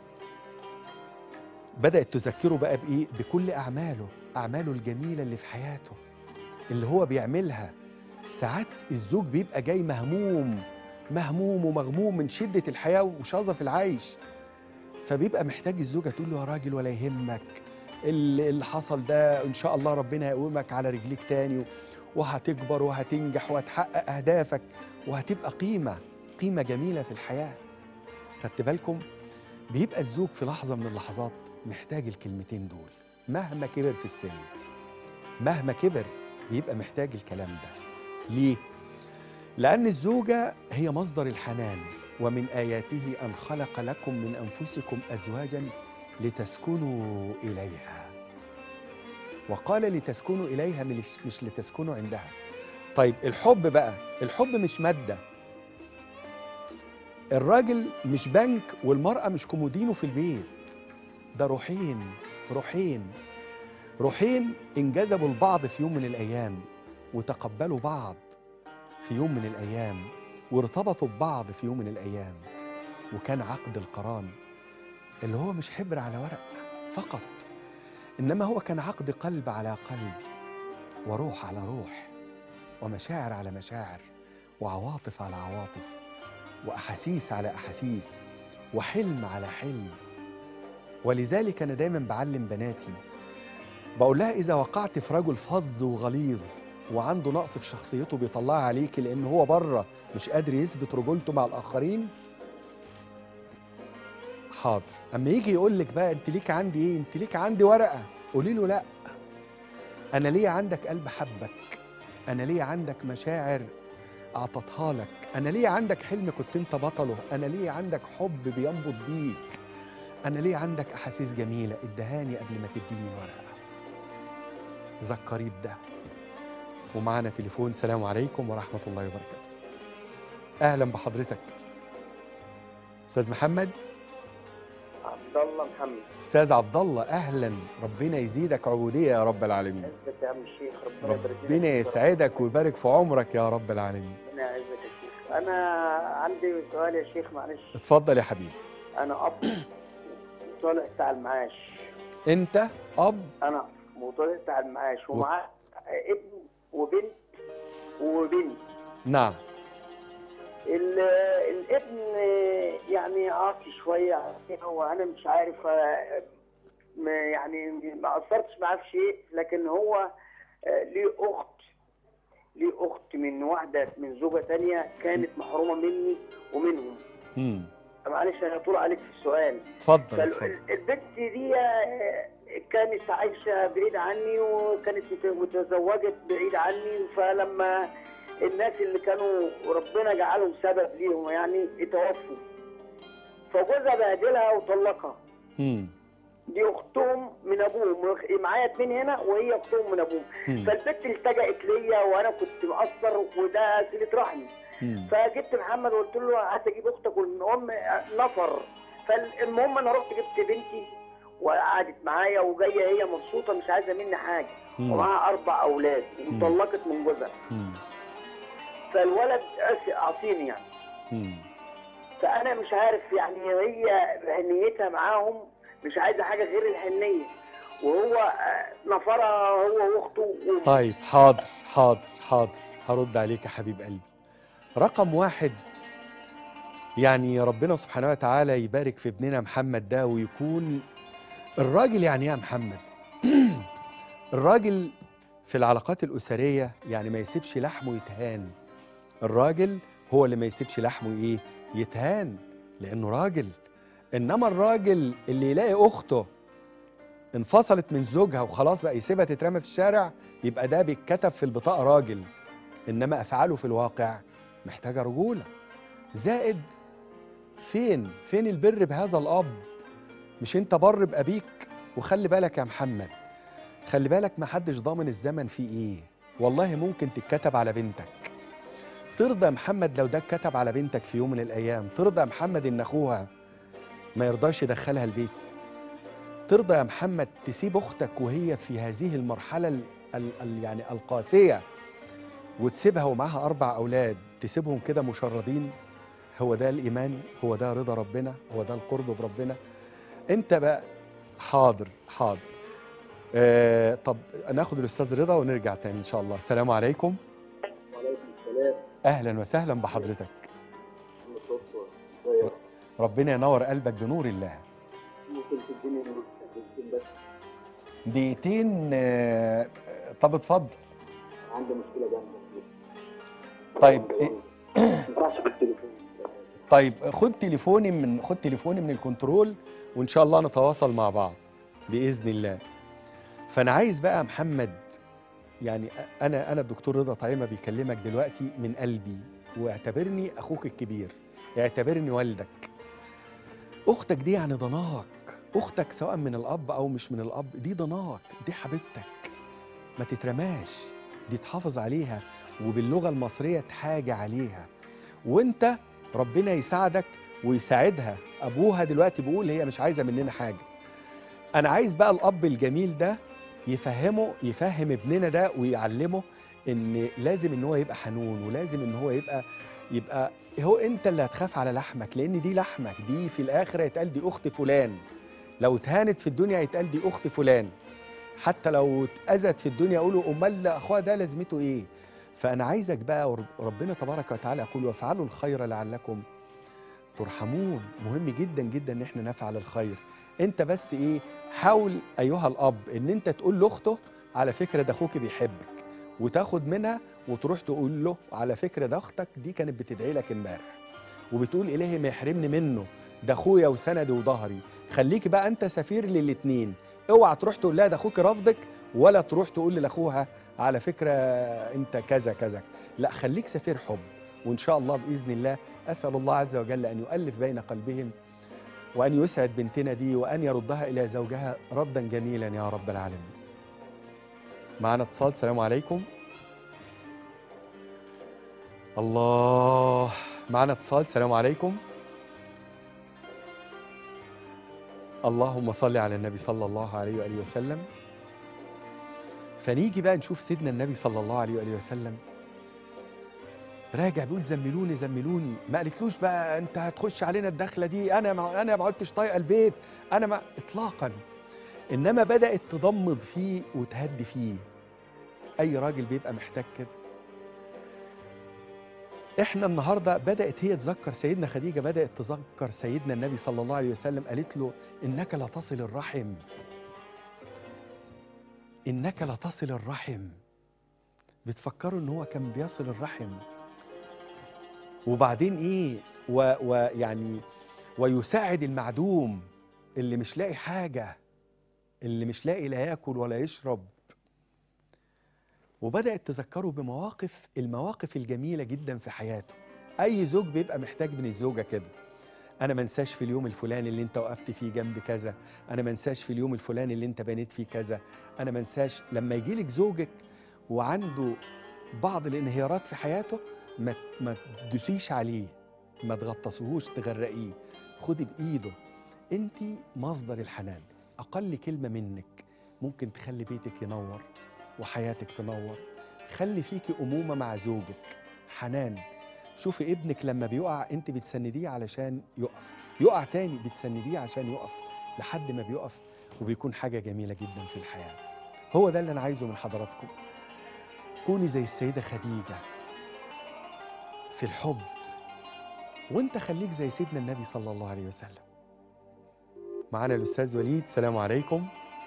بدأت تذكره بقى بإيه؟ بكل أعماله أعماله الجميلة اللي في حياته اللي هو بيعملها ساعات الزوج بيبقى جاي مهموم مهموم ومغموم من شدة الحياة وشظف العيش فبيبقى محتاج الزوجة تقول له يا راجل ولا يهمك اللي اللي حصل ده إن شاء الله ربنا يقومك على رجليك تاني وهتكبر وهتنجح وهتحقق أهدافك وهتبقى قيمة قيمة جميلة في الحياة خدت بالكم بيبقى الزوج في لحظة من اللحظات محتاج الكلمتين دول مهما كبر في السن مهما كبر بيبقى محتاج الكلام ده ليه؟ لأن الزوجة هي مصدر الحنان ومن آياته أن خلق لكم من أنفسكم أزواجا لتسكنوا إليها وقال لتسكنوا إليها مش, مش لتسكنوا عندها طيب الحب بقى الحب مش مادة الراجل مش بنك والمرأة مش كومودينو في البيت ده روحين روحين روحين انجذبوا لبعض في يوم من الأيام وتقبلوا بعض في يوم من الأيام وارتبطوا ببعض في يوم من الأيام وكان عقد القران اللي هو مش حبر على ورق فقط إنما هو كان عقد قلب على قلب وروح على روح ومشاعر على مشاعر وعواطف على عواطف وأحاسيس على أحاسيس وحلم على حلم ولذلك أنا دايما بعلم بناتي بقول لها إذا وقعت في رجل فظ وغليظ وعنده نقص في شخصيته بيطلعها عليكي لأن هو بره مش قادر يثبت رجولته مع الآخرين حاضر أما يجي يقول لك بقى أنت ليك عندي إيه؟ أنت ليك عندي ورقة قولي له لأ أنا ليا عندك قلب حبك أنا ليا عندك مشاعر أعطتها لك أنا ليا عندك حلم كنت أنت بطله أنا ليا عندك حب بينبض بيك أنا ليا عندك أحاسيس جميلة ادهاني قبل ما تديني ورقة ذكري بده ومعانا تليفون سلام عليكم ورحمة الله وبركاته أهلا بحضرتك أستاذ محمد عبد الله محمد أستاذ عبد الله أهلا ربنا يزيدك عبودية يا رب العالمين ازيك يا عم الشيخ ربنا يبارك لك ربنا يسعدك ويبارك في عمرك يا رب العالمين ربنا يعزك يا شيخ انا عندي سؤال يا شيخ معلش اتفضل يا حبيبي انا اب طالع بتاع المعاش أنت أب انا وطالع بتاع المعاش ومعاه ابن وبنت وبنت نعم ال- الابن يعني عاصي شويه هو انا مش عارف آه، ما- يعني ما قصرتش معاه في شيء لكن هو آه، ليه اخت ليه اخت من واحده من زوجه تانية كانت محرومه مني ومنهم مم. معلش انا طول عليك في السؤال اتفضل اتفضل فالبنت دي آه، كانت عايشه بعيد عني وكانت مت- متزوجت بعيد عني فلما الناس اللي كانوا ربنا جعلهم سبب ليهم يعني اتوفوا فجوزها بهدلها وطلقها مم. دي اختهم من ابوهم معايا اتنين هنا وهي اختهم من ابوهم مم. فالبنت التجأت ليا وانا كنت مقصر وده صله رحم مم. فجبت محمد وقلت له هات اجيب اختك والام نفر فالمهم انا رحت جبت بنتي وقعدت معايا وجايه هي مبسوطه مش عايزه مني حاجه مم. ومعاها اربع اولاد مم. وطلقت من جوزها مم. فالولد عصي- عصيني يعني مم. فانا مش عارف يعني هي حنيتها معاهم مش عايزه حاجه غير الحنيه وهو آه، نفرها هو واخته و- طيب حاضر حاضر حاضر هرد عليك يا حبيب قلبي رقم واحد يعني ربنا سبحانه وتعالى يبارك في ابننا محمد ده ويكون الراجل يعني ايه يا محمد الراجل في العلاقات الأسرية يعني ما يسيبش لحمه يتهان الراجل هو اللي ما يسيبش لحمه ايه يتهان لانه راجل انما الراجل اللي يلاقي اخته انفصلت من زوجها وخلاص بقى يسيبها تترمى في الشارع يبقى ده بيتكتب في البطاقه راجل انما افعاله في الواقع محتاجه رجوله زائد فين فين البر بهذا الاب مش انت بر بابيك وخلي بالك يا محمد خلي بالك ما حدش ضامن الزمن فيه ايه والله ممكن تتكتب على بنتك ترضى يا محمد لو ده اتكتب على بنتك في يوم من الايام ترضى يا محمد ان اخوها ما يرضاش يدخلها البيت ترضى يا محمد تسيب اختك وهي في هذه المرحله ال ال ال يعني القاسيه وتسيبها ومعاها اربع اولاد تسيبهم كده مشردين هو ده الايمان هو ده رضا ربنا هو ده القرب بربنا انت بقى حاضر حاضر آه طب ناخد الاستاذ رضا ونرجع تاني ان شاء الله السلام عليكم وعليكم السلام اهلا وسهلا بحضرتك ربنا ينور قلبك بنور الله ممكن تديني دقيقتين بس دقيقتين آه، طب اتفضل عندي مشكله جامده طيب إيه؟ ما ينفعش بالتليفون طيب خد تليفوني من خد تليفوني من الكنترول وان شاء الله نتواصل مع بعض باذن الله فانا عايز بقى يا محمد يعني انا انا الدكتور رضا طعيمه بيكلمك دلوقتي من قلبي واعتبرني اخوك الكبير اعتبرني والدك اختك دي يعني ضناك اختك سواء من الاب او مش من الاب دي ضناك دي حبيبتك ما تترماش دي تحافظ عليها وباللغه المصريه تحاجة عليها وانت ربنا يساعدك ويساعدها ابوها دلوقتي بيقول هي مش عايزه مننا حاجه انا عايز بقى الاب الجميل ده يفهمه يفهم ابننا ده ويعلمه ان لازم ان هو يبقى حنون ولازم ان هو يبقى يبقى هو انت اللي هتخاف على لحمك لان دي لحمك دي في الاخر هيتقال دي اخت فلان لو اتهانت في الدنيا هيتقال دي اخت فلان حتى لو اتاذت في الدنيا يقولوا امال اخوها ده لازمته ايه فانا عايزك بقى ورب- ربنا تبارك وتعالى يقول وافعلوا الخير لعلكم ترحمون مهم جدا جدا ان احنا نفعل الخير انت بس ايه حاول ايها الاب ان انت تقول لاخته على فكره ده اخوك بيحبك وتاخد منها وتروح تقول له على فكره ده اختك دي كانت بتدعي لك امبارح وبتقول الهي ما يحرمني منه ده اخويا وسندي وظهري خليك بقى انت سفير للاتنين اوعى تروح تقول لها ده اخوك رافضك ولا تروح تقول لاخوها على فكره انت كذا كذا لا خليك سفير حب وان شاء الله باذن الله اسال الله عز وجل ان يؤلف بين قلبهم وان يسعد بنتنا دي وان يردها الى زوجها ردا جميلا يا رب العالمين معنا اتصال السلام عليكم الله معنا اتصال السلام عليكم اللهم صل على النبي صلى الله عليه واله وسلم فنيجي بقى نشوف سيدنا النبي صلى الله عليه واله وسلم راجع بيقول زملوني زملوني ما قالتلوش بقى انت هتخش علينا الدخله دي انا ما انا ما عدتش طايقه البيت انا ما اطلاقا انما بدات تضمد فيه وتهدي فيه اي راجل بيبقى محتاج كده احنا النهارده بدات هي تذكر سيدنا خديجه بدات تذكر سيدنا النبي صلى الله عليه وسلم قالت له انك لا تصل الرحم انك لا تصل الرحم بتفكروا ان هو كان بيصل الرحم وبعدين ايه و- ويعني ويساعد المعدوم اللي مش لاقي حاجه اللي مش لاقي لا ياكل ولا يشرب وبدات تذكره بمواقف المواقف الجميله جدا في حياته اي زوج بيبقى محتاج من الزوجه كده انا ما انساش في اليوم الفلاني اللي انت وقفت فيه جنب كذا انا ما انساش في اليوم الفلاني اللي انت بنيت فيه كذا انا ما انساش لما يجي لك زوجك وعنده بعض الانهيارات في حياته ما ما تدوسيش عليه ما تغطسوهوش تغرقيه خدي بايده انت مصدر الحنان اقل كلمه منك ممكن تخلي بيتك ينور وحياتك تنور خلي فيكي امومه مع زوجك حنان شوفي ابنك لما بيقع انت بتسنديه علشان يقف يقع تاني بتسنديه عشان يقف لحد ما بيقف وبيكون حاجه جميله جدا في الحياه هو ده اللي انا عايزه من حضراتكم كوني زي السيده خديجه في الحب وانت خليك زي سيدنا النبي صلى الله عليه وسلم معانا الاستاذ وليد السلام عليكم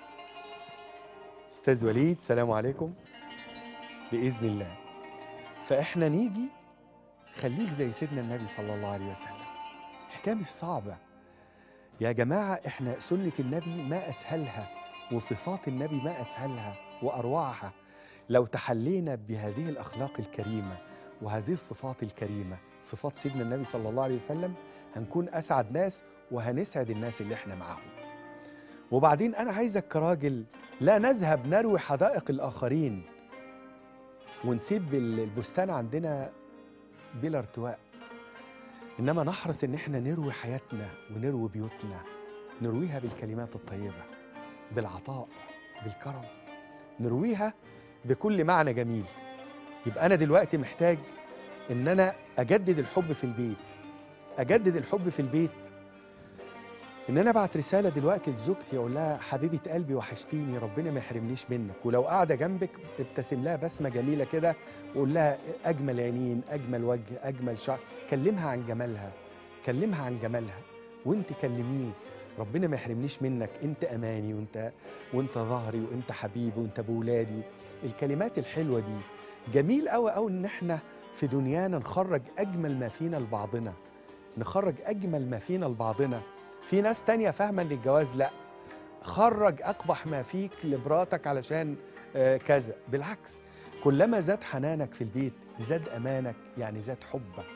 استاذ وليد السلام عليكم باذن الله فاحنا نيجي خليك زي سيدنا النبي صلى الله عليه وسلم الحكايه مش صعبه يا جماعه احنا سنه النبي ما اسهلها وصفات النبي ما اسهلها واروعها لو تحلينا بهذه الاخلاق الكريمه وهذه الصفات الكريمه صفات سيدنا النبي صلى الله عليه وسلم هنكون اسعد ناس وهنسعد الناس اللي احنا معاهم وبعدين انا عايزك كراجل لا نذهب نروي حدائق الاخرين ونسيب البستان عندنا بلا ارتواء انما نحرص ان احنا نروي حياتنا ونروي بيوتنا نرويها بالكلمات الطيبه بالعطاء بالكرم نرويها بكل معنى جميل يبقى انا دلوقتي محتاج ان انا اجدد الحب في البيت اجدد الحب في البيت ان انا ابعت رساله دلوقتي لزوجتي اقول لها حبيبه قلبي وحشتيني ربنا ما يحرمنيش منك ولو قاعده جنبك ابتسم لها بسمه جميله كده وقول لها اجمل عينين اجمل وجه اجمل شعر كلمها عن جمالها كلمها عن جمالها وانت كلميه ربنا ما يحرمنيش منك انت اماني وانت وانت ظهري وانت حبيبي وانت بولادي الكلمات الحلوه دي جميل قوي قوي ان احنا في دنيانا نخرج اجمل ما فينا لبعضنا نخرج اجمل ما فينا لبعضنا في ناس تانية فاهمة ان الجواز لا خرج اقبح ما فيك لمراتك علشان آه كذا بالعكس كلما زاد حنانك في البيت زاد امانك يعني زاد حبك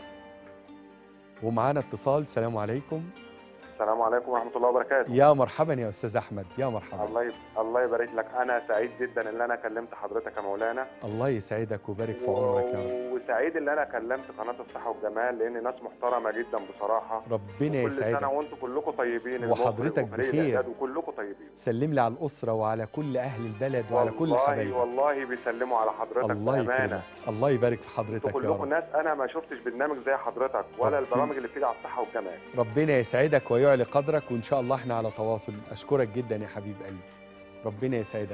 ومعانا اتصال سلام عليكم السلام عليكم ورحمه الله وبركاته يا مرحبا يا استاذ احمد يا مرحبا الله يب... الله يبارك لك انا سعيد جدا ان انا كلمت حضرتك يا مولانا الله يسعدك ويبارك في عمرك يا رب وسعيد ان انا كلمت قناه الصحه والجمال لان ناس محترمه جدا بصراحه ربنا كل سنه يسعدك وانتم كلكم طيبين وحضرتك المخرج وفريق بخير. الإعداد وكلكم طيبين سلم لي على الاسره وعلى كل اهل البلد وعلى كل والله حبايبك والله بيسلموا على حضرتك الله بامانه يكرمك الله يبارك في انتوا حضرتك يا كلكم رب ناس انا ما شفتش برنامج زي حضرتك ولا ربنا- البرامج اللي بتيجي على الصحه والجمال ربنا يسعدك ويعلي قدرك وان شاء الله احنا على تواصل اشكرك جدا يا حبيب قلبي ربنا يسعدك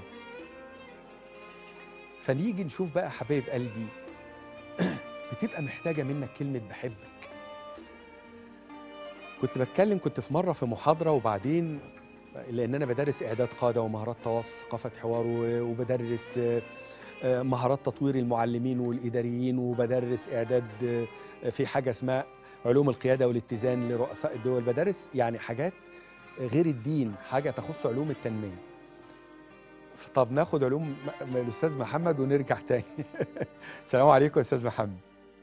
فنيجي نشوف بقى حبايب قلبي بتبقى محتاجه منك كلمه بحبك كنت بتكلم كنت في مره في محاضره وبعدين لان انا بدرس اعداد قاده ومهارات تواصل ثقافه حوار و- وبدرس آه، آه، مهارات تطوير المعلمين والاداريين وبدرس اعداد آه، في حاجه اسمها علوم القياده والاتزان لرؤساء الدول بدرس يعني حاجات غير الدين حاجه تخص علوم التنميه طب ناخد علوم م- م- الاستاذ محمد ونرجع تاني السلام عليكم يا استاذ محمد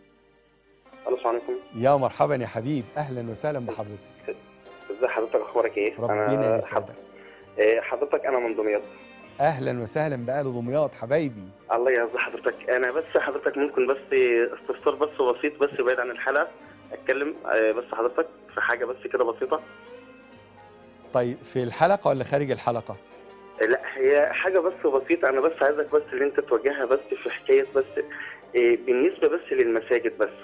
الو السلام عليكم يا مرحبا يا حبيب اهلا وسهلا بحضرتك ازي حضرتك اخبارك ايه ربنا يسعدك إيه، حضرتك انا من دمياط اهلا وسهلا باهل دمياط حبايبي الله يرضى حضرتك انا بس حضرتك ممكن بس استفسار بس بسيط بس بعيد عن الحلقه اتكلم آه، بس حضرتك في حاجه بس كده بسيطه طيب في الحلقه ولا خارج الحلقه آه، لا هي حاجه بس بسيطه انا بس عايزك بس اللي انت توجهها بس في حكايه بس آه، بالنسبه بس للمساجد بس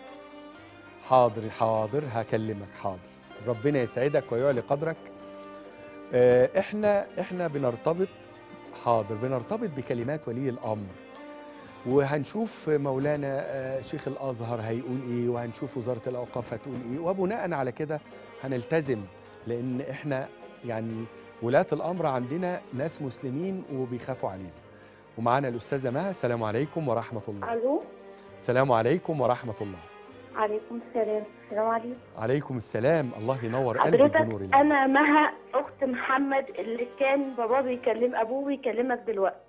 حاضر حاضر هكلمك حاضر ربنا يسعدك ويعلي قدرك آه، احنا احنا بنرتبط حاضر بنرتبط بكلمات ولي الامر وهنشوف مولانا آه، شيخ الازهر هيقول ايه وهنشوف وزاره الاوقاف هتقول ايه وبناء على كده هنلتزم لان احنا يعني ولاة الامر عندنا ناس مسلمين وبيخافوا علينا ومعانا الاستاذه مها السلام عليكم ورحمه الله الو السلام عليكم ورحمه الله عليكم السلام السلام عليكم عليكم السلام الله ينور قلبك حضرتك بنور الله انا مها اخت محمد اللي كان باباه بيكلم ابوه بيكلمك دلوقتي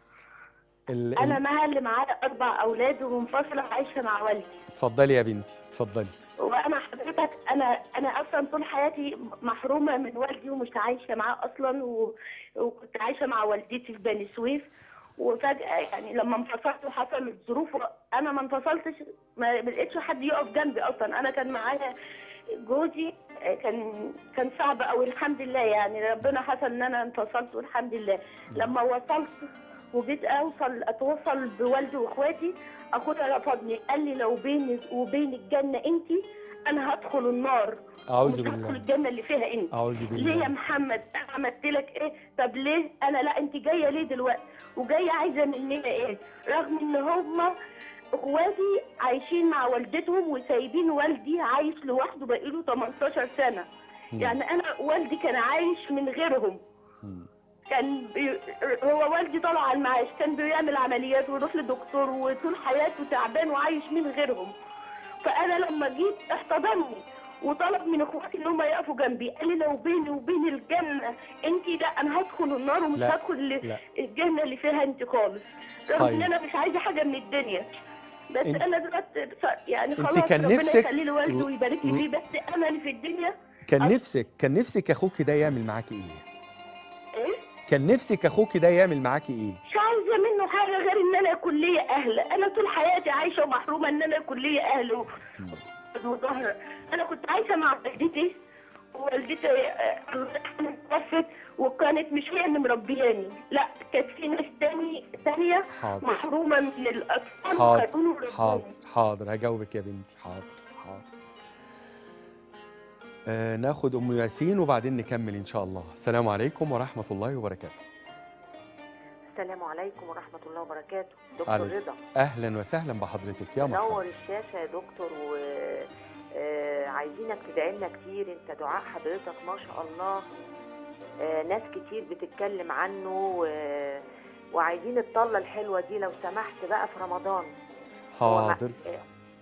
ال- انا ال- مها اللي معايا اربع اولاد ومنفصله عايشه مع والدي اتفضلي يا بنتي اتفضلي وانا حضرتك انا انا اصلا طول حياتي محرومه من والدي ومش عايشه معاه اصلا و... وكنت عايشه مع والدتي في بني سويف وفجاه يعني لما انفصلت وحصلت ظروف انا ما انفصلتش ما ما لقيتش حد يقف جنبي اصلا انا كان معايا جوزي كان كان صعب قوي الحمد لله يعني ربنا حصل ان انا انفصلت والحمد لله لما وصلت وجيت اوصل اتوصل بوالدي واخواتي اخويا رفضني قال لي لو بيني وبين الجنه انت انا هدخل النار اعوذ مش هدخل بالله الجنه اللي فيها انت اعوذ ليه يا بالله محمد انا عملت لك ايه طب ليه انا لا انت جايه ليه دلوقتي وجايه عايزه مننا ايه رغم ان هم اخواتي عايشين مع والدتهم وسايبين والدي عايش لوحده بقيله 18 سنه يعني انا والدي كان عايش من غيرهم كان بي... هو والدي طلع على المعاش كان بيعمل عمليات ويروح لدكتور وطول حياته تعبان وعايش من غيرهم فانا لما جيت احتضنني وطلب من اخواتي ان هم يقفوا جنبي قال لي لو بيني وبين الجنه انت لا انا هدخل النار ومش لا، هدخل لا. الجنه اللي فيها انت خالص رغم طيب. ان انا مش عايزه حاجه من الدنيا بس انت- انا دلوقتي بص- يعني انت خلاص كان ربنا نفسك يخلي لي والدي و- ويبارك لي و- فيه بس املي في الدنيا كان أص- نفسك كان نفسك اخوك ده يعمل معاكي ايه ايه كان نفسك اخوك ده يعمل معاكي ايه مش عايزه منه حاجه غير ان انا يكون ليا اهل انا طول حياتي عايشه ومحرومه ان انا يكون ليا اهل و- وظهر انا كنت عايشه مع والدتي ووالدتي آه، توفت وكانت مش هي اللي مربياني لا كانت في ناس تاني تانية حاضر. محرومه من الاطفال حاضر وخدوني وربوني. حاضر حاضر هجاوبك يا بنتي حاضر حاضر آه ناخد ام ياسين وبعدين نكمل ان شاء الله السلام عليكم ورحمه الله وبركاته السلام عليكم ورحمة الله وبركاته دكتور عليك. رضا اهلا وسهلا بحضرتك يا مرحبا نور الشاشة يا دكتور و آه، عايزينك تدعي لنا كتير انت دعاء حضرتك ما شاء الله آه، ناس كتير بتتكلم عنه و... وعايزين الطلة الحلوة دي لو سمحت بقى في رمضان هو مع- حاضر آه،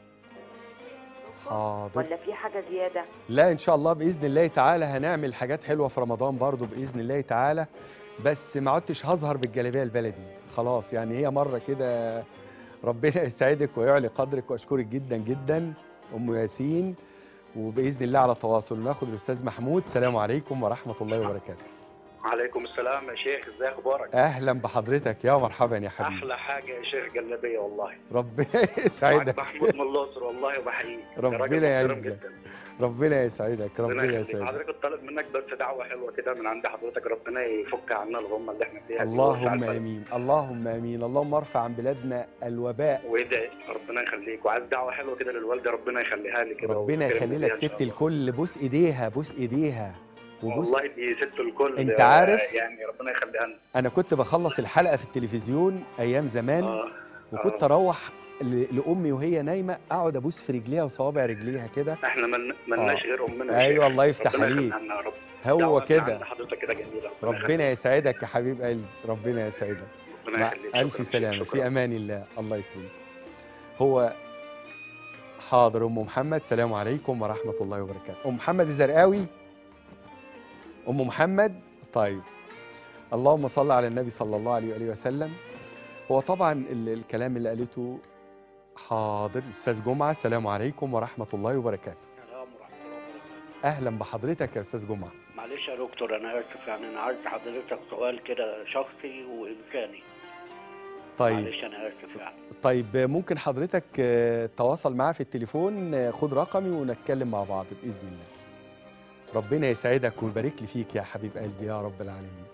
حاضر ولا في حاجة زيادة لا ان شاء الله باذن الله تعالى هنعمل حاجات حلوه في رمضان برضو باذن الله تعالى بس ما عدتش هظهر بالجلابيه البلدي خلاص يعني هي مره كده ربنا يسعدك ويعلي قدرك واشكرك جدا جدا ام ياسين وباذن الله على تواصل ناخد الاستاذ محمود السلام عليكم ورحمه الله وبركاته عليكم السلام يا شيخ ازي اخبارك اهلا بحضرتك يا مرحبا يا حبيبي احلى حاجه يا شيخ جلابيه والله ربنا معاك يسعدك محمود من الاقصر والله وبحييك أنت راجل ربنا محترم يعزك جدا. ربنا يسعدك ربنا يخليك. يسعدك حضرتك طالب منك بس دعوه حلوه كده من عند حضرتك ربنا يفك عنا الغمه اللي احنا فيها دي ويوسع اللهم البلد. امين اللهم امين اللهم ارفع عن بلادنا الوباء وادعي ربنا يخليك وعايز دعوه حلوه كده للوالده ربنا يخليها لي كده ربنا وتكرمني يخلي بيها لك إن شاء ست الله. الكل بوس ايديها بوس ايديها وبص والله دي ست الكل أنت آه، عارف؟ يعني ربنا يخليها لنا انا كنت بخلص الحلقه في التلفزيون ايام زمان آه، وكنت آه. اروح ل- لامي وهي نايمه اقعد ابوس في رجليها وصوابع رجليها كده احنا من ملناش آه. غير امنا يا ايوه شيخ. الله يفتح ربنا عليك يخليها لنا يا رب هو دعوة من كده عند حضرتك كده جميله ربنا يسعدك يا حبيب قلبي ربنا يسعدك ربنا مع يخليك. الف شكراً. سلامه شكراً. في امان الله الله يكرمك هو حاضر ام محمد سلام عليكم ورحمه الله وبركاته ام محمد الزرقاوي ام محمد طيب اللهم صل على النبي صلى الله عليه واله وسلم هو طبعا ال- الكلام اللي قالته حاضر استاذ جمعه السلام عليكم ورحمه الله وبركاته اهلا بحضرتك يا استاذ جمعه معلش يا دكتور انا اسف يعني انا عايز حضرتك سؤال كده شخصي وانساني طيب معلش انا اسف يعني طيب ممكن حضرتك آه، تواصل معاه في التليفون آه، خد رقمي ونتكلم مع بعض باذن الله ربنا يسعدك ويبارك لي فيك يا حبيب قلبي يا رب العالمين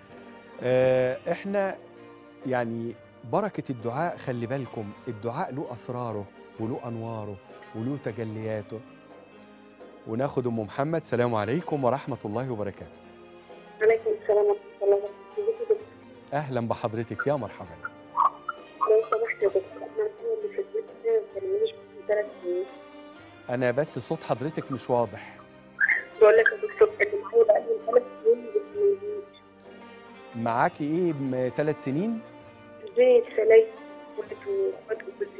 آه، احنا يعني بركه الدعاء خلي بالكم الدعاء له اسراره وله انواره وله تجلياته وناخد ام محمد سلام عليكم ورحمه الله وبركاته عليكم السلام ورحمة الله وبركاته اهلا بحضرتك يا مرحبا لو سمحت يا دكتور أنا السنة اللي فاتت ما كلمنيش من ثلاث سنين انا بس صوت حضرتك مش واضح بقول لك يا دكتور اللي معايا بقى لي ثلاث سنين ما بيكلمنيش معاكي ايه ثلاث سنين زيت فلايت واخواته كلهم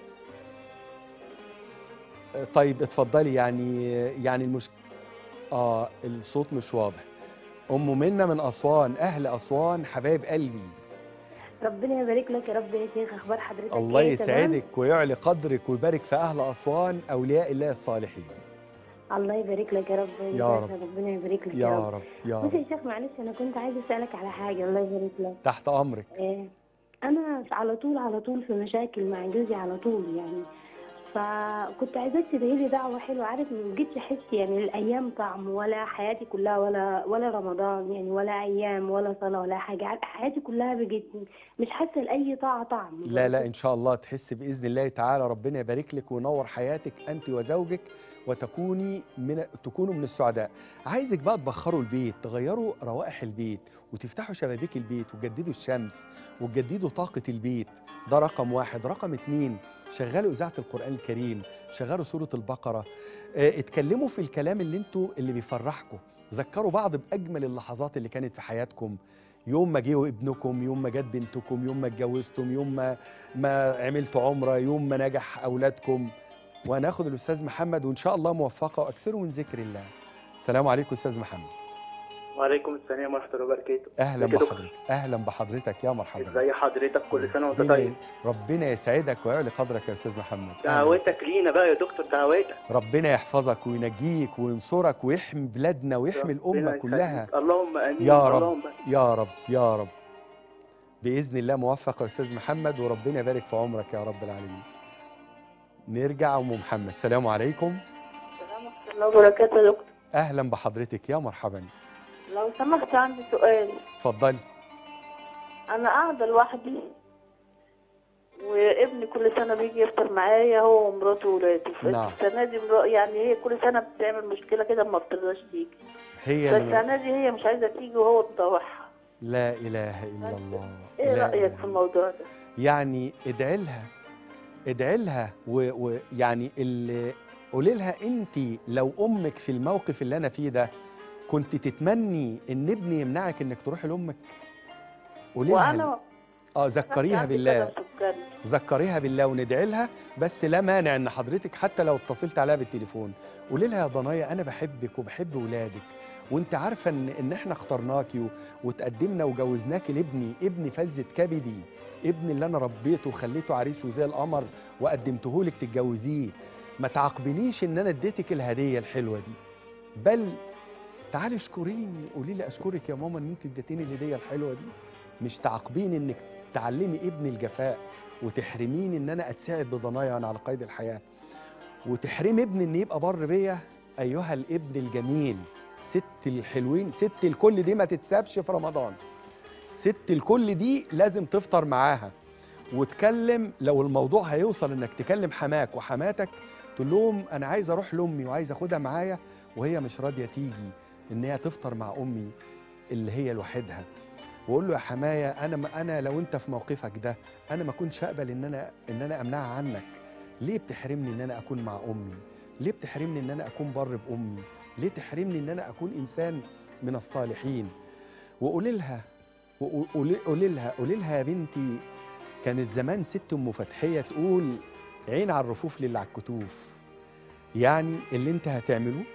طيب اتفضلي يعني يعني المش اه الصوت مش واضح ام منا من اسوان اهل اسوان حبايب قلبي ربنا يبارك لك يا رب يا شيخ اخبار حضرتك الله إيه؟ تمام؟ يسعدك ويعلي قدرك ويبارك في اهل اسوان اولياء الله الصالحين الله يبارك لك يا رب يا رب. ربنا يبارك لك يا رب يا بصي رب يا شيخ معلش انا كنت عايزه اسالك على حاجه الله يبارك لك تحت امرك آه، انا على طول على طول في مشاكل مع جوزي على طول يعني فكنت عايزاك تدعي لي دعوه حلوه عارف ما جيتش احس يعني الايام طعم ولا حياتي كلها ولا ولا رمضان يعني ولا ايام ولا صلاه ولا حاجه عارف حياتي كلها بقيت مش حاسه لاي طاعه طعم لا لا ان شاء الله تحس باذن الله تعالى ربنا يبارك لك وينور حياتك انت وزوجك وتكوني من تكونوا من السعداء عايزك بقى تبخروا البيت تغيروا روائح البيت وتفتحوا شبابيك البيت وتجددوا الشمس وتجددوا طاقة البيت ده رقم واحد رقم اتنين شغلوا إذاعة القرآن الكريم شغلوا سورة البقرة اه اتكلموا في الكلام اللي انتوا اللي بيفرحكم ذكروا بعض بأجمل اللحظات اللي كانت في حياتكم يوم ما جه ابنكم يوم ما جت بنتكم يوم ما اتجوزتم يوم ما ما عملتوا عمره يوم ما نجح اولادكم وهناخد الاستاذ محمد وان شاء الله موفقه واكثروا من ذكر الله السلام عليكم استاذ محمد وعليكم السلام ورحمة الله وبركاته اهلا ازيك يا دكتور؟ بحضرتك اهلا بحضرتك يا مرحبا ازي حضرتك كل سنة وانت ربنا- طيب ربنا يسعدك ويعلي قدرك يا استاذ محمد أهلاً دعواتك لينا بقى يا دكتور دعواتك ربنا يحفظك وينجيك وينصرك ويحمي بلادنا ويحمي الأمة ربنا كلها يخليك. اللهم امين يا رب اللهم يا رب يا رب بإذن الله موفق يا أستاذ محمد وربنا يبارك في عمرك يا رب العالمين نرجع أم محمد السلام عليكم الله وبركاته يا دكتور أهلا بحضرتك يا مرحبا لو سمحت عندي سؤال اتفضلي انا قاعده لوحدي وابني كل سنه بيجي يفطر معايا هو ومراته وولاده نعم. السنه دي مرا- يعني هي كل سنه بتعمل مشكله كده ما بترضاش تيجي هي بس اللي السنه دي هي مش عايزه تيجي وهو مطوعها لا إله إلا الله ايه لا رايك في الموضوع ده يعني ادعي لها ادعي لها و- ويعني اللي قولي لها انت لو امك في الموقف اللي انا فيه ده كنت تتمني ان ابني يمنعك انك تروحي لامك قولي لها وانا اه ذكريها عندي بالله كذا سكري. ذكريها بالله وندعي لها بس لا مانع ان حضرتك حتى لو اتصلت عليها بالتليفون قولي لها يا ضنايا انا بحبك وبحب ولادك وانت عارفه ان ان احنا اخترناكي و- وتقدمنا وجوزناكي لابني ابني فلذة كبدي ابني اللي انا ربيته وخليته عريس وزي القمر وقدمته لك تتجوزيه ما تعاقبنيش ان انا اديتك الهديه الحلوه دي بل تعالي اشكريني قولي لي اشكرك يا ماما ان انت اديتيني الهديه الحلوه دي مش تعاقبيني انك تعلمي ابني الجفاء وتحرميني ان انا اتساعد بضنايا وانا على قيد الحياه وتحرمي ابني ان يبقى بر بيا ايها الابن الجميل ست الحلوين ست الكل دي ما تتسابش في رمضان ست الكل دي لازم تفطر معاها وتكلم لو الموضوع هيوصل انك تكلم حماك وحماتك تقول لهم انا عايز اروح لامي وعايز اخدها معايا وهي مش راضيه تيجي ان هي تفطر مع امي اللي هي لوحدها واقول له يا حمايا انا ما انا لو انت في موقفك ده انا ما كنتش اقبل ان انا ان انا امنعها عنك ليه بتحرمني ان انا اكون مع امي ليه بتحرمني ان انا اكون بر بامي ليه تحرمني ان انا اكون انسان من الصالحين وقولي لها وقولي قولي لها قولي لها يا بنتي كانت زمان ست ام فتحيه تقول عين على الرفوف للي على الكتوف يعني اللي انت هتعمله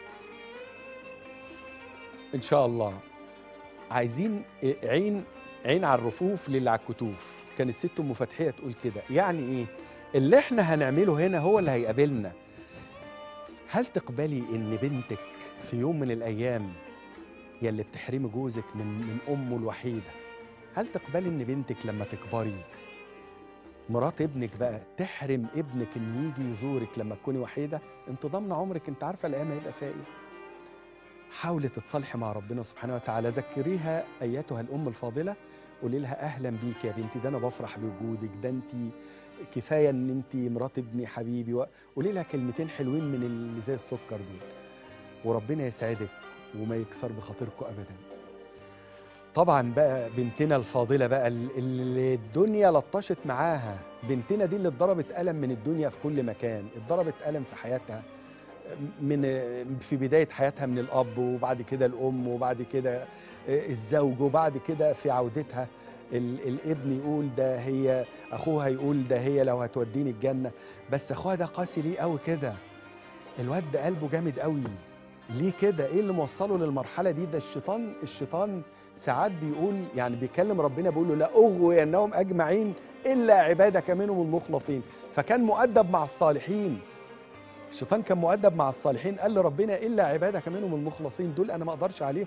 ان شاء الله عايزين عين عين على الرفوف للي على الكتوف كانت ست ام فتحيه تقول كده يعني ايه اللي احنا هنعمله هنا هو اللي هيقابلنا هل تقبلي ان بنتك في يوم من الايام يا اللي بتحرمي جوزك من من امه الوحيده هل تقبلي ان بنتك لما تكبري مرات ابنك بقى تحرم ابنك ان يجي يزورك لما تكوني وحيده انت ضامنه عمرك انت عارفه الايام هيبقى فيها ايه حاولي تتصالحي مع ربنا سبحانه وتعالى ذكريها ايتها الام الفاضله قولي لها اهلا بيك يا بنتي ده انا بفرح بوجودك ده انت كفايه ان انت مرات ابني حبيبي و- قولي لها كلمتين حلوين من اللي زي السكر دول وربنا يسعدك وما يكسر بخاطركم ابدا طبعا بقى بنتنا الفاضله بقى اللي الدنيا لطشت معاها بنتنا دي اللي اتضربت قلم من الدنيا في كل مكان اتضربت قلم في حياتها من في بدايه حياتها من الاب وبعد كده الام وبعد كده الزوج وبعد كده في عودتها ال- الابن يقول ده هي اخوها يقول ده هي لو هتوديني الجنه بس اخوها ده قاسي ليه قوي كده الواد ده قلبه جامد قوي ليه كده ايه اللي موصله للمرحله دي ده الشيطان الشيطان ساعات بيقول يعني بيكلم ربنا بيقول له لا اغوي انهم اجمعين الا عبادك منهم المخلصين فكان مؤدب مع الصالحين الشيطان كان مؤدب مع الصالحين قال لربنا الا عبادك منهم المخلصين دول انا ما اقدرش عليهم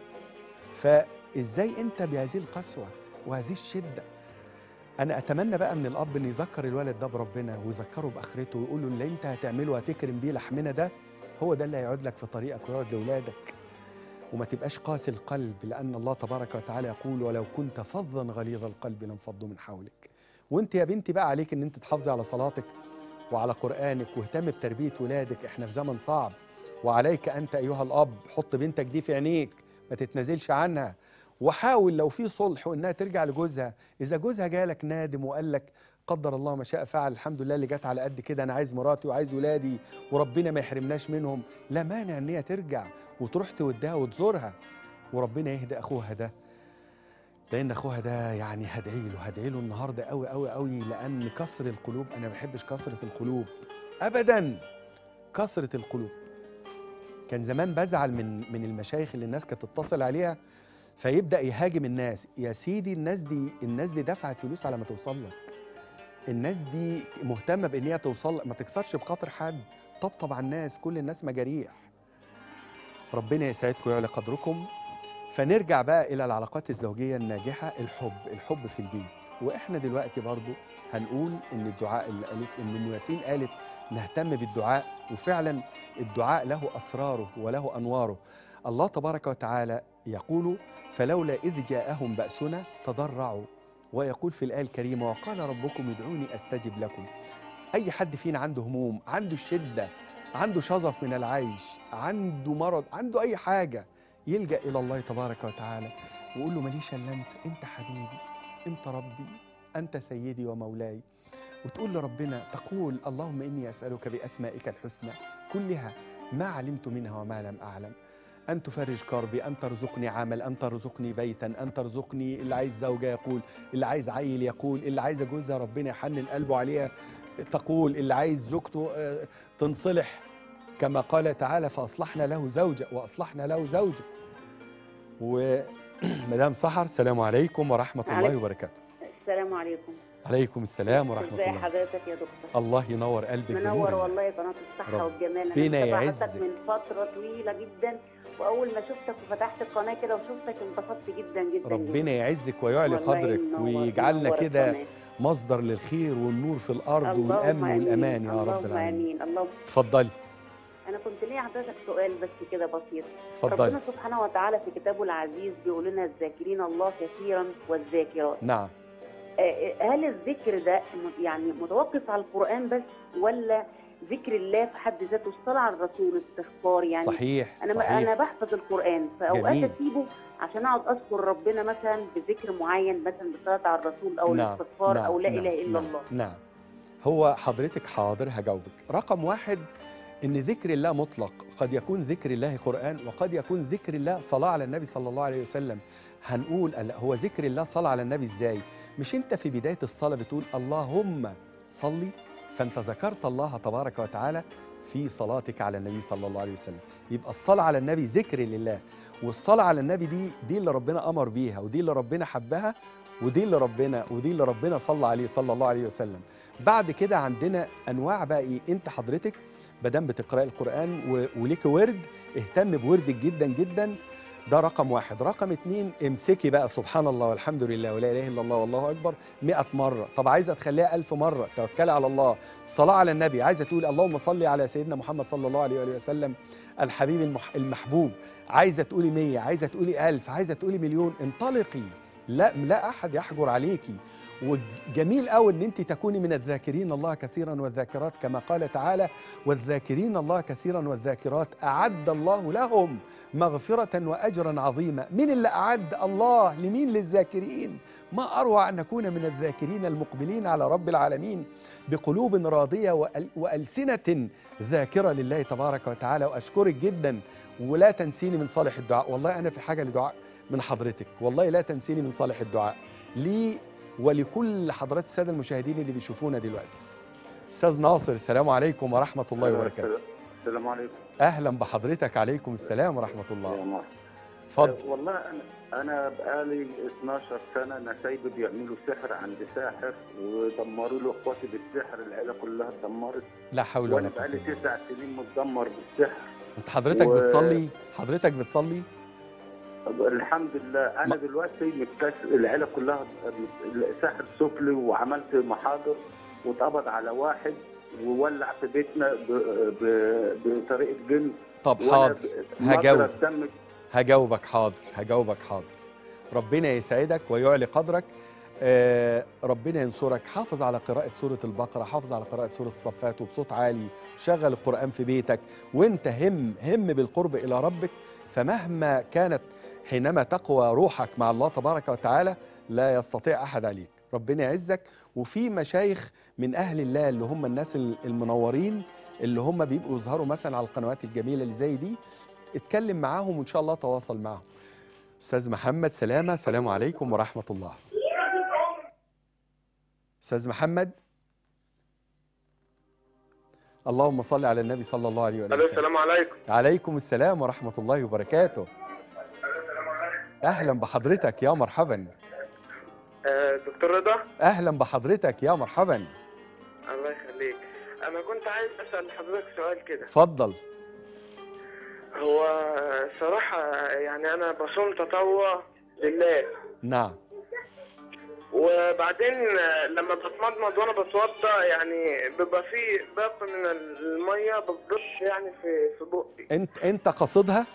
فازاي انت بهذه القسوه وهذه الشده انا اتمنى بقى من الاب ان يذكر الولد ده بربنا ويذكره باخرته ويقول له اللي انت هتعمله هتكرم بيه لحمنا ده هو ده اللي هيقعد لك في طريقك ويقعد لاولادك وما تبقاش قاسي القلب لان الله تبارك وتعالى يقول ولو كنت فظا غليظ القلب لانفضوا من حولك وانت يا بنتي بقى عليك ان انت تحافظي على صلاتك وعلى قرانك واهتم بتربيه ولادك احنا في زمن صعب وعليك انت ايها الاب حط بنتك دي في عينيك ما تتنازلش عنها وحاول لو في صلح وانها ترجع لجوزها اذا جوزها جالك نادم وقال لك قدر الله ما شاء فعل الحمد لله اللي جت على قد كده انا عايز مراتي وعايز ولادي وربنا ما يحرمناش منهم لا مانع ان هي ترجع وتروح تودها وتزورها وربنا يهدي اخوها ده لان اخوها ده يعني هدعي له هدعي له النهارده قوي قوي قوي لان كسر القلوب انا ما بحبش كسره القلوب ابدا كسرة القلوب كان زمان بزعل من من المشايخ اللي الناس كانت تتصل عليها فيبدا يهاجم الناس يا سيدي الناس دي الناس دي دفعت فلوس على ما توصل لك الناس دي مهتمه بان هي توصل ما تكسرش بخاطر حد طبطب على الناس كل الناس مجاريح ربنا يسعدكم ويعلى قدركم فنرجع بقى الى العلاقات الزوجيه الناجحه الحب الحب في البيت واحنا دلوقتي برضو هنقول ان الدعاء اللي قالت ان ام ياسين قالت نهتم بالدعاء وفعلا الدعاء له اسراره وله انواره الله تبارك وتعالى يقول فلولا اذ جاءهم باسنا تضرعوا ويقول في الايه الكريمه وقال ربكم ادعوني استجب لكم اي حد فينا عنده هموم عنده الشده عنده شظف من العيش عنده مرض عنده اي حاجه يلجا الى الله تبارك وتعالى ويقول له ماليش الا انت انت حبيبي انت ربي انت سيدي ومولاي وتقول لربنا تقول اللهم اني اسالك باسمائك الحسنى كلها ما علمت منها وما لم اعلم أن تفرج كربي أن ترزقني عمل أن ترزقني بيتا أن ترزقني اللي عايز زوجة يقول اللي عايز عيل يقول اللي عايزة جوزها ربنا يحنن قلبه عليها تقول اللي عايز زوجته آه، تنصلح كما قال تعالى فأصلحنا له زوجة وأصلحنا له زوجة ومدام سحر السلام عليكم ورحمة الله عليكم. وبركاته السلام عليكم عليكم السلام ورحمة ازي الله حضرتك يا دكتور الله ينور قلبك منور بنور والله قناه الصحه رب- والجمال انا ربنا متابعة يعزك. حضرتك من فتره طويله جدا واول ما شفتك وفتحت القناه كده وشفتك انبسطت جدا جدا ربنا يعزك ويعلي والله قدرك ينور- ويجعلنا ينور كده القناة. مصدر للخير والنور في الأرض اللهم والأمن آمين. والأمان يا رب اللهم العالمين امين اللهم اتفضلي انا كنت ليا حضرتك سؤال بس كده بسيط اتفضلي. ربنا سبحانه وتعالى في كتابه العزيز بيقول لنا الذاكرين الله كثيرا والذاكرات نعم آه، هل الذكر ده م- يعني متوقف على القرآن بس ولا ذكر الله في حد ذاته الصلاة على الرسول استغفار يعني صحيح، أنا صحيح. أنا بحفظ القرآن فأوقات جميل. أسيبه عشان أقعد أذكر ربنا مثلا بذكر معين مثلا بالصلاة على الرسول أو نعم، الاستغفار نعم، أو لا نعم، إله إلا نعم، الله نعم هو حضرتك حاضر هجاوبك رقم واحد ان ذكر الله مطلق قد يكون ذكر الله قرآن وقد يكون ذكر الله صلاة على النبي صلى الله عليه وسلم هنقول لا، هو ذكر الله صلاة على النبي ازاي مش انت في بداية الصلاة بتقول اللهم صلي فانت ذكرت الله تبارك وتعالى في صلاتك على النبي صلى الله عليه وسلم يبقى الصلاة على النبي ذكر لله والصلاة على النبي دي دي اللي ربنا أمر بيها ودي اللي ربنا حبها ودي اللي ربنا ودي اللي ربنا صلى عليه صلى الله عليه وسلم بعد كده عندنا انواع بقى ايه انت حضرتك مادام بتقراي القران و- وليك ورد اهتم بوردك جدا جدا ده رقم واحد رقم اتنين امسكي بقى سبحان الله والحمد لله ولا اله الا الله والله اكبر مئة مرة طب عايزة تخليها ألف مرة توكلي على الله الصلاة على النبي عايزة تقول اللهم صل على سيدنا محمد صلى الله عليه وآله وسلم الحبيب المح المحبوب عايزة تقولي مية عايزة تقولي ألف عايزة تقولي مليون انطلقي لا لا أحد يحجر عليكي وجميل قوي ان انت تكوني من الذاكرين الله كثيرا والذاكرات كما قال تعالى والذاكرين الله كثيرا والذاكرات اعد الله لهم مغفره واجرا عظيما مين اللي اعد الله لمين للذاكرين ما اروع ان نكون من الذاكرين المقبلين على رب العالمين بقلوب راضيه وأل- والسنه ذاكره لله تبارك وتعالى واشكرك جدا ولا تنسيني من صالح الدعاء والله انا في حاجه لدعاء من حضرتك والله لا تنسيني من صالح الدعاء لي ولكل حضرات الساده المشاهدين اللي بيشوفونا دلوقتي استاذ ناصر السلام عليكم ورحمه الله وبركاته السلام عليكم اهلا بحضرتك عليكم السلام ورحمه الله اتفضل والله انا انا بقالي 12 سنه نسايبي بيعملوا سحر عند ساحر ودمروا له اخواتي بالسحر العيله كلها اتدمرت لا حول ولا وانا قوه بقالي إلا بالله. تسع سنين متدمر بالسحر انت حضرتك و- بتصلي حضرتك بتصلي الحمد لله انا دلوقتي متكس العيله كلها ساحر سفلي وعملت محاضر واتقبض على واحد وولع في بيتنا ب- ب- بطريقه جن طب وأنا حاضر ب- هجاوب نظرة دم هجاوبك حاضر هجاوبك حاضر ربنا يسعدك ويعلي قدرك آه ربنا ينصرك حافظ على قراءة سورة البقرة حافظ على قراءة سورة الصفات وبصوت عالي شغل القرآن في بيتك وانت هم هم بالقرب إلى ربك فمهما كانت حينما تقوى روحك مع الله تبارك وتعالى لا يستطيع أحد عليك ربنا يعزك وفي مشايخ من أهل الله اللي هم الناس المنورين اللي هم بيبقوا يظهروا مثلا على القنوات الجميلة اللي زي دي اتكلم معاهم وان شاء الله تواصل معاهم استاذ محمد سلامه السلام عليكم ورحمه الله استاذ محمد اللهم صل على النبي صلى الله عليه الو وسلم السلام عليكم عليكم السلام ورحمة الله وبركاته أهلا بحضرتك يا مرحبا آه، دكتور رضا أهلا بحضرتك يا مرحبا الله يخليك انا كنت عايز اسال حضرتك سؤال كده اتفضل هو صراحه يعني انا بصوم تطوع لله نعم وبعدين آه، لما بتمضمض وانا بتوضا يعني بيبقى في باقي من الميه بتضش يعني في في بقي أنت أنت قاصدها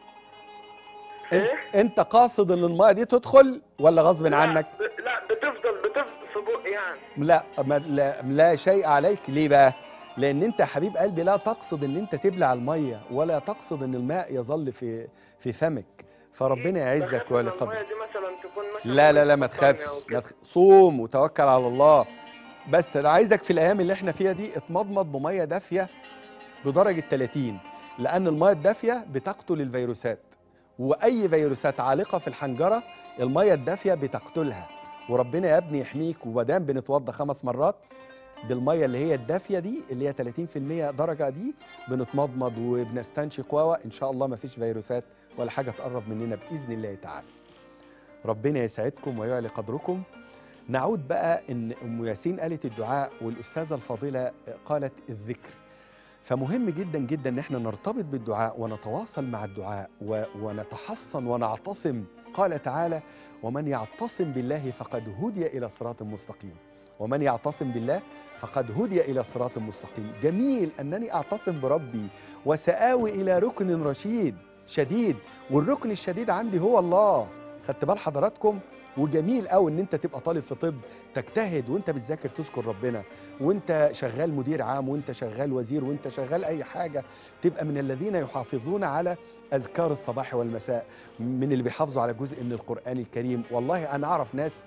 أنت, أنت قاصد إن المية دي تدخل ولا غصب عنك؟ ب- لا بتفضل بتفضل في بقي يعني لا ما لا, لا شيء عليك ليه بقى؟ لأن أنت يا حبيب قلبي لا تقصد إن أنت تبلع المية ولا تقصد إن الماء يظل في في فمك فربنا يعزك ولا الميه قدر دي مثلا تكون مثلا لا لا لا ما تخافش ما تخ... صوم وتوكل على الله بس انا عايزك في الايام اللي احنا فيها دي اتمضمض بميه دافيه بدرجه 30 لان الميه الدافيه بتقتل الفيروسات واي فيروسات عالقه في الحنجره الميه الدافيه بتقتلها وربنا يا ابني يحميك ومادام بنتوضى خمس مرات بالميه اللي هي الدافيه دي اللي هي 30% درجه دي بنتمضمض وبنستنشق واوا ان شاء الله ما فيش فيروسات ولا حاجه تقرب مننا باذن الله تعالى ربنا يسعدكم ويعلي قدركم نعود بقى ان ام ياسين قالت الدعاء والاستاذه الفاضله قالت الذكر فمهم جدا جدا ان احنا نرتبط بالدعاء ونتواصل مع الدعاء و- ونتحصن ونعتصم قال تعالى ومن يعتصم بالله فقد هدي الى صراط مستقيم ومن يعتصم بالله فقد هدي الى صراط مستقيم جميل انني اعتصم بربي وسآوي الى ركن رشيد شديد والركن الشديد عندي هو الله خدت بال حضراتكم وجميل قوي ان انت تبقى طالب في طب تجتهد وانت بتذاكر تذكر ربنا وانت شغال مدير عام وانت شغال وزير وانت شغال اي حاجه تبقى من الذين يحافظون على اذكار الصباح والمساء من اللي بيحافظوا على جزء من القران الكريم والله انا اعرف ناس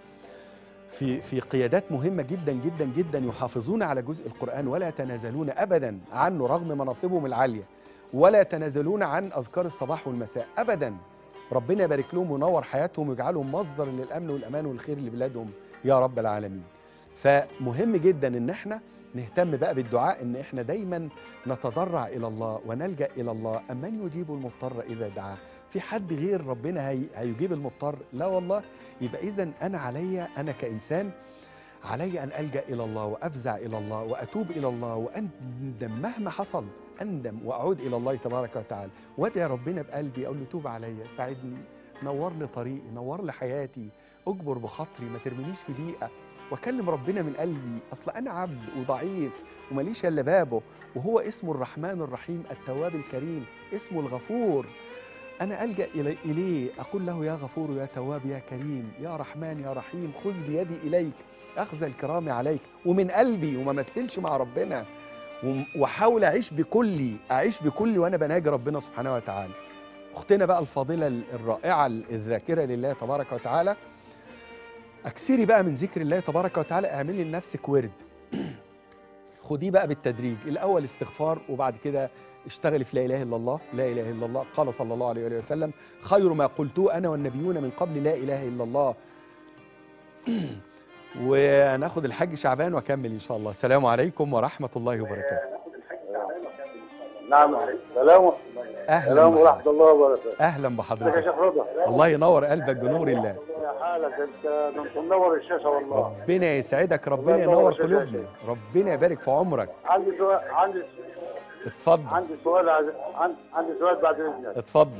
في في قيادات مهمه جدا جدا جدا يحافظون على جزء القران ولا يتنازلون ابدا عنه رغم مناصبهم العاليه ولا يتنازلون عن اذكار الصباح والمساء ابدا ربنا يبارك لهم وينور حياتهم ويجعلهم مصدر للامن والامان والخير لبلادهم يا رب العالمين فمهم جدا ان احنا نهتم بقى بالدعاء ان احنا دايما نتضرع الى الله ونلجا الى الله امن يجيب المضطر اذا دعاه في حد غير ربنا هي هيجيب المضطر لا والله يبقى اذا انا عليا انا كانسان علي ان الجا الى الله وافزع الى الله واتوب الى الله واندم مهما حصل اندم واعود الى الله تبارك وتعالى وادعي ربنا بقلبي اقول له توب عليا ساعدني نور لي طريقي نور لي حياتي اجبر بخاطري ما ترمينيش في ضيقه واكلم ربنا من قلبي اصل انا عبد وضعيف وماليش الا بابه وهو اسمه الرحمن الرحيم التواب الكريم اسمه الغفور أنا ألجأ إلي- إليه أقول له يا غفور يا تواب يا كريم يا رحمن يا رحيم خذ بيدي إليك أخذ الكرام عليك ومن قلبي وما مثلش مع ربنا وم- وأحاول أعيش بكلي أعيش بكلي وأنا بناجي ربنا سبحانه وتعالى أختنا بقى الفاضلة ال- الرائعة ال- الذاكرة لله تبارك وتعالى أكثري بقى من ذكر الله تبارك وتعالى اعملي لنفسك ورد خديه بقى بالتدريج الاول استغفار وبعد كده اشتغلي في لا اله الا الله لا اله الا الله قال صلى الله عليه وآله وسلم خير ما قلته انا والنبيون من قبل لا اله الا الله وناخد الحاج شعبان واكمل ان شاء الله السلام عليكم ورحمه الله وبركاته نعم سلام اهلا سلام بحضرتك. ورحمه الله وبركاته اهلا ازيك يا بحضرتك شيخ رضا الله ينور قلبك بنور الله يا حالك انت ده انت منور الشاشه والله ربنا يسعدك ربنا الله ينور ينور شاشة. قلوبنا ربنا يبارك في عمرك عندي سؤال عندي اتفضل عندي سؤال عايز- عن- عندي سؤال بعد اذنك اتفضل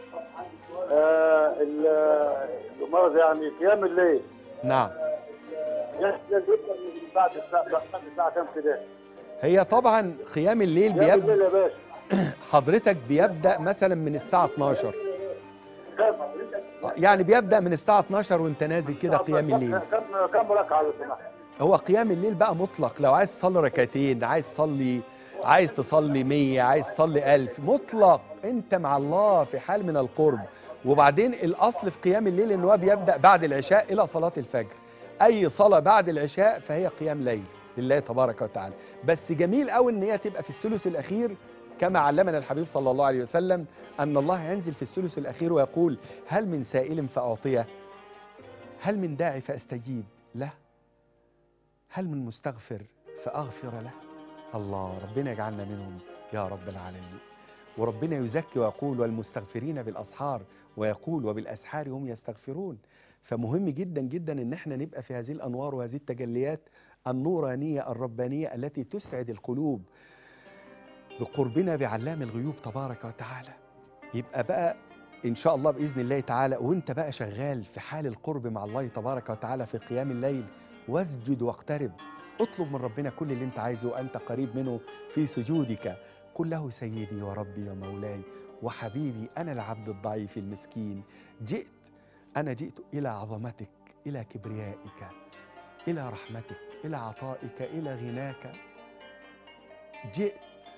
آه ال- المرض يعني قيام الليل نعم يحصل جدا من بعد الساعه بعد الساعه كام كده هي طبعا قيام الليل قيام الليل بيبدا يا باشا حضرتك بيبدا مثلا من الساعه 12 كم يعني بيبدا من الساعه 12 وانت نازل كده قيام الليل كم كم ركعه لو سمحت هو قيام الليل بقى مطلق لو عايز تصلي ركعتين عايز تصلي عايز تصلي 100 عايز تصلي 1000 مطلق انت مع الله في حال من القرب وبعدين الاصل في قيام الليل ان هو بيبدا بعد العشاء الى صلاه الفجر اي صلاه بعد العشاء فهي قيام ليل لله تبارك وتعالى بس جميل قوي ان هي تبقى في الثلث الاخير كما علمنا الحبيب صلى الله عليه وسلم ان الله ينزل في الثلث الاخير ويقول هل من سائل فاعطيه هل من داعي فاستجيب له هل من مستغفر فاغفر له الله ربنا يجعلنا منهم يا رب العالمين وربنا يزكي ويقول والمستغفرين بالاسحار ويقول وبالاسحار هم يستغفرون فمهم جدا جدا ان احنا نبقى في هذه الانوار وهذه التجليات النورانيه الربانيه التي تسعد القلوب بقربنا بعلام الغيوب تبارك وتعالى يبقى بقى ان شاء الله باذن الله تعالى وانت بقى شغال في حال القرب مع الله تبارك وتعالى في قيام الليل واسجد واقترب اطلب من ربنا كل اللي انت عايزه وانت قريب منه في سجودك قل له سيدي وربي ومولاي وحبيبي انا العبد الضعيف المسكين جئت انا جئت الى عظمتك الى كبريائك الى رحمتك الى عطائك الى غناك جئت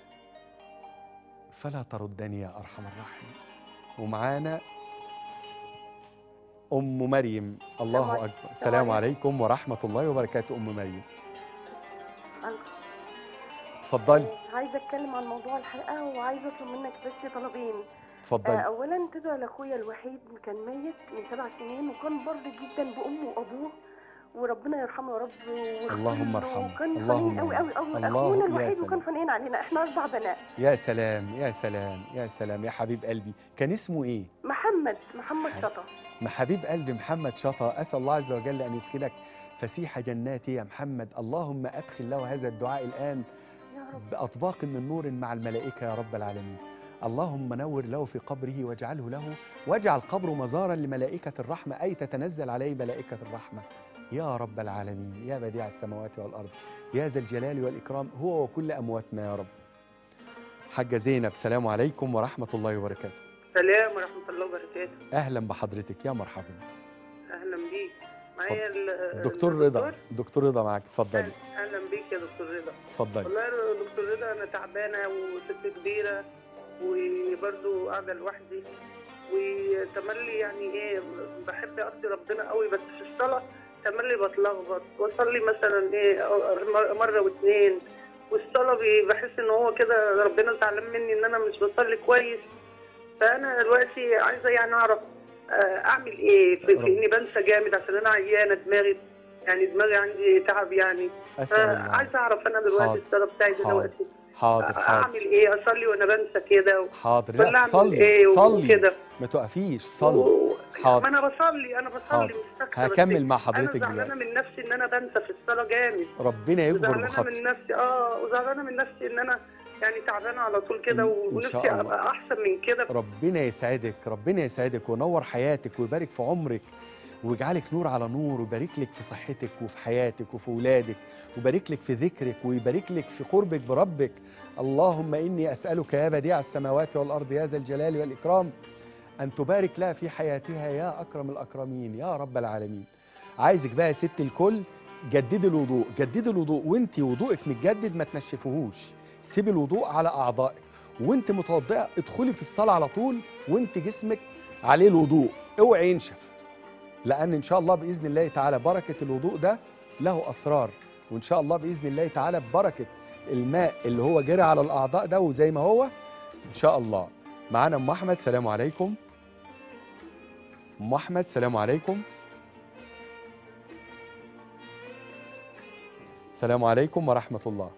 فلا تردني يا ارحم الراحمين ومعانا ام مريم الله عليكم. اكبر السلام عليكم ورحمه الله وبركاته ام مريم اتفضلي عايزه اتكلم عن موضوع الحلقه وعايزه اطلب منك بس طلبين اتفضلي. آه اولا تدعو لاخويا الوحيد كان ميت من سبع سنين وكان بر جدا بامه وابوه وربنا يرحمه يا رب ويغفر اللهم له، ارحمه. وكان اللهم حنين قوي قوي قوي الله- اخونا يا الوحيد سلام. وكان حنين علينا احنا اربع بنات يا سلام يا سلام يا سلام يا حبيب قلبي كان اسمه ايه محمد محمد شطه ما حبيب قلبي محمد شطا أسأل الله عز وجل أن يسكنك فسيح جناتي يا محمد اللهم أدخل له هذا الدعاء الآن بأطباق من نور مع الملائكة يا رب العالمين اللهم نور له في قبره واجعله له واجعل قبره مزارا لملائكة الرحمة أي تتنزل عليه ملائكة الرحمة يا رب العالمين يا بديع السماوات والأرض يا ذا الجلال والإكرام هو وكل أمواتنا يا رب حاجة زينب سلام عليكم ورحمة الله وبركاته سلام ورحمة الله وبركاته أهلا بحضرتك يا مرحبا أهلا بيك معايا ال- دكتور رضا دكتور رضا معاك اتفضلي أهلا بيك يا دكتور رضا اتفضلي والله يا دكتور رضا أنا تعبانة وست كبيرة وبرضه قاعدة لوحدي وتملي يعني إيه بحب أقضي ربنا قوي بس في الصلاة تملي بتلخبط وأصلي مثلا إيه مر- مرة واتنين والصلاة بي- بحس إن هو كده ربنا زعلان مني إن أنا مش بصلي كويس فأنا دلوقتي عايزة يعني أعرف آه، أعمل إيه في, في إني بنسى جامد عشان أنا عيانة دماغي يعني دماغي عندي تعب يعني أسأل الله. عايزة أعرف أنا دلوقتي حاضر. الصلاة بتاعي حاضر دلوقتي حاضر حاضر اعمل ايه اصلي وانا بنسى كده و... حاضر ولا لا أعمل صلي إيه صلي وكده؟ ما تقفيش صلي ما حاضر انا بصلي انا بصلي حاضر. مستكثر هكمل مع حضرتك انا زعلانه دلوقتي من نفسي ان انا بنسى في الصلاه جامد ربنا يجبر وزعلانه بخاطرك من نفسي اه وزعلانه من نفسي ان انا يعني تعبانه على طول كده و- إن شاء ونفسي الله. ابقى احسن من كده ربنا يسعدك ربنا يسعدك وينور حياتك ويبارك في عمرك ويجعلك نور على نور ويبارك لك في صحتك وفي حياتك وفي اولادك ويبارك لك في ذكرك ويبارك لك في قربك بربك اللهم اني اسالك يا بديع السماوات والارض يا ذا الجلال والاكرام ان تبارك لها في حياتها يا اكرم الاكرمين يا رب العالمين عايزك بقى يا ست الكل جددي الوضوء جددي الوضوء وانت وضوءك متجدد ما تنشفوهوش سيبي الوضوء على اعضائك وانت متوضئه ادخلي في الصلاه على طول وانت جسمك عليه الوضوء اوعي ينشف لان ان شاء الله باذن الله تعالى بركه الوضوء ده له اسرار وان شاء الله باذن الله تعالى ببركه الماء اللي هو جرى على الاعضاء ده وزي ما هو ان شاء الله معانا ام احمد سلام عليكم ام احمد سلام عليكم السلام عليكم ورحمه الله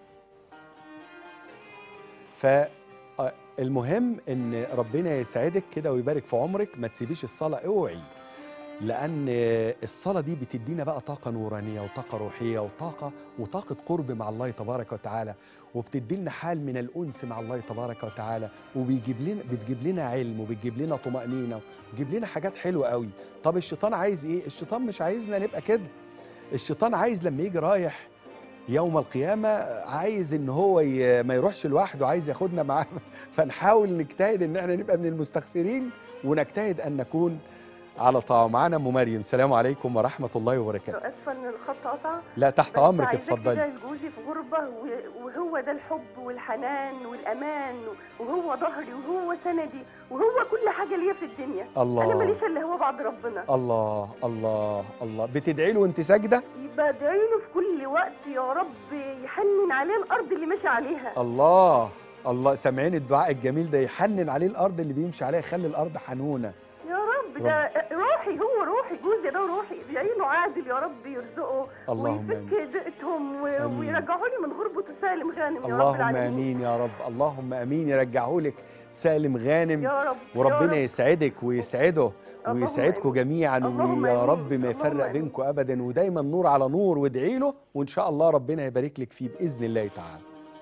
فالمهم ان ربنا يسعدك كده ويبارك في عمرك ما تسيبيش الصلاه اوعي لان الصلاه دي بتدينا بقى طاقه نورانيه وطاقه روحيه وطاقه وطاقه قرب مع الله تبارك وتعالى وبتدي لنا حال من الانس مع الله تبارك وتعالى وبيجيب لنا بتجيب لنا علم وبتجيب لنا طمانينه وبتجيب لنا حاجات حلوه قوي طب الشيطان عايز ايه الشيطان مش عايزنا نبقى كده الشيطان عايز لما يجي رايح يوم القيامة عايز ان هو ي... ما يروحش لوحده عايز ياخدنا معاه فنحاول نجتهد ان احنا نبقى من المستغفرين ونجتهد ان نكون على طاعة معانا ام مريم السلام عليكم ورحمة الله وبركاته اسفه ان الخط قطع لا تحت بس امرك عايزاك اتفضلي كده جوزي في غربة و- وهو ده الحب والحنان والأمان وهو ظهري وهو سندي وهو كل حاجة ليا في الدنيا الله. أنا ماليش إلا هو بعد ربنا الله الله الله بتدعي له وانت ساجدة يبقى ادعي له في كل وقت يا رب يحنن عليه الأرض اللي ماشي عليها الله الله سامعين الدعاء الجميل ده يحنن عليه الارض اللي بيمشي عليها يخلي الارض حنونة يا رب رب ده روحي هو روحي جوزي ده روحي يعينه عادل يا رب يرزقه اللهم ويفك ضيقتهم و- آمين. ويرجعوا لي من غربة سالم غانم يا رب اللهم العالمين امين يا رب اللهم امين يرجعه لك سالم غانم يا رب، يا وربنا رب. يسعدك ويسعده اللهم ويسعدكم آمين. جميعا اللهم ويا آمين. رب ما يفرق اللهم آمين. بينكم ابدا ودايما نور على نور وادعي له وان شاء الله ربنا يبارك لك فيه باذن الله تعالى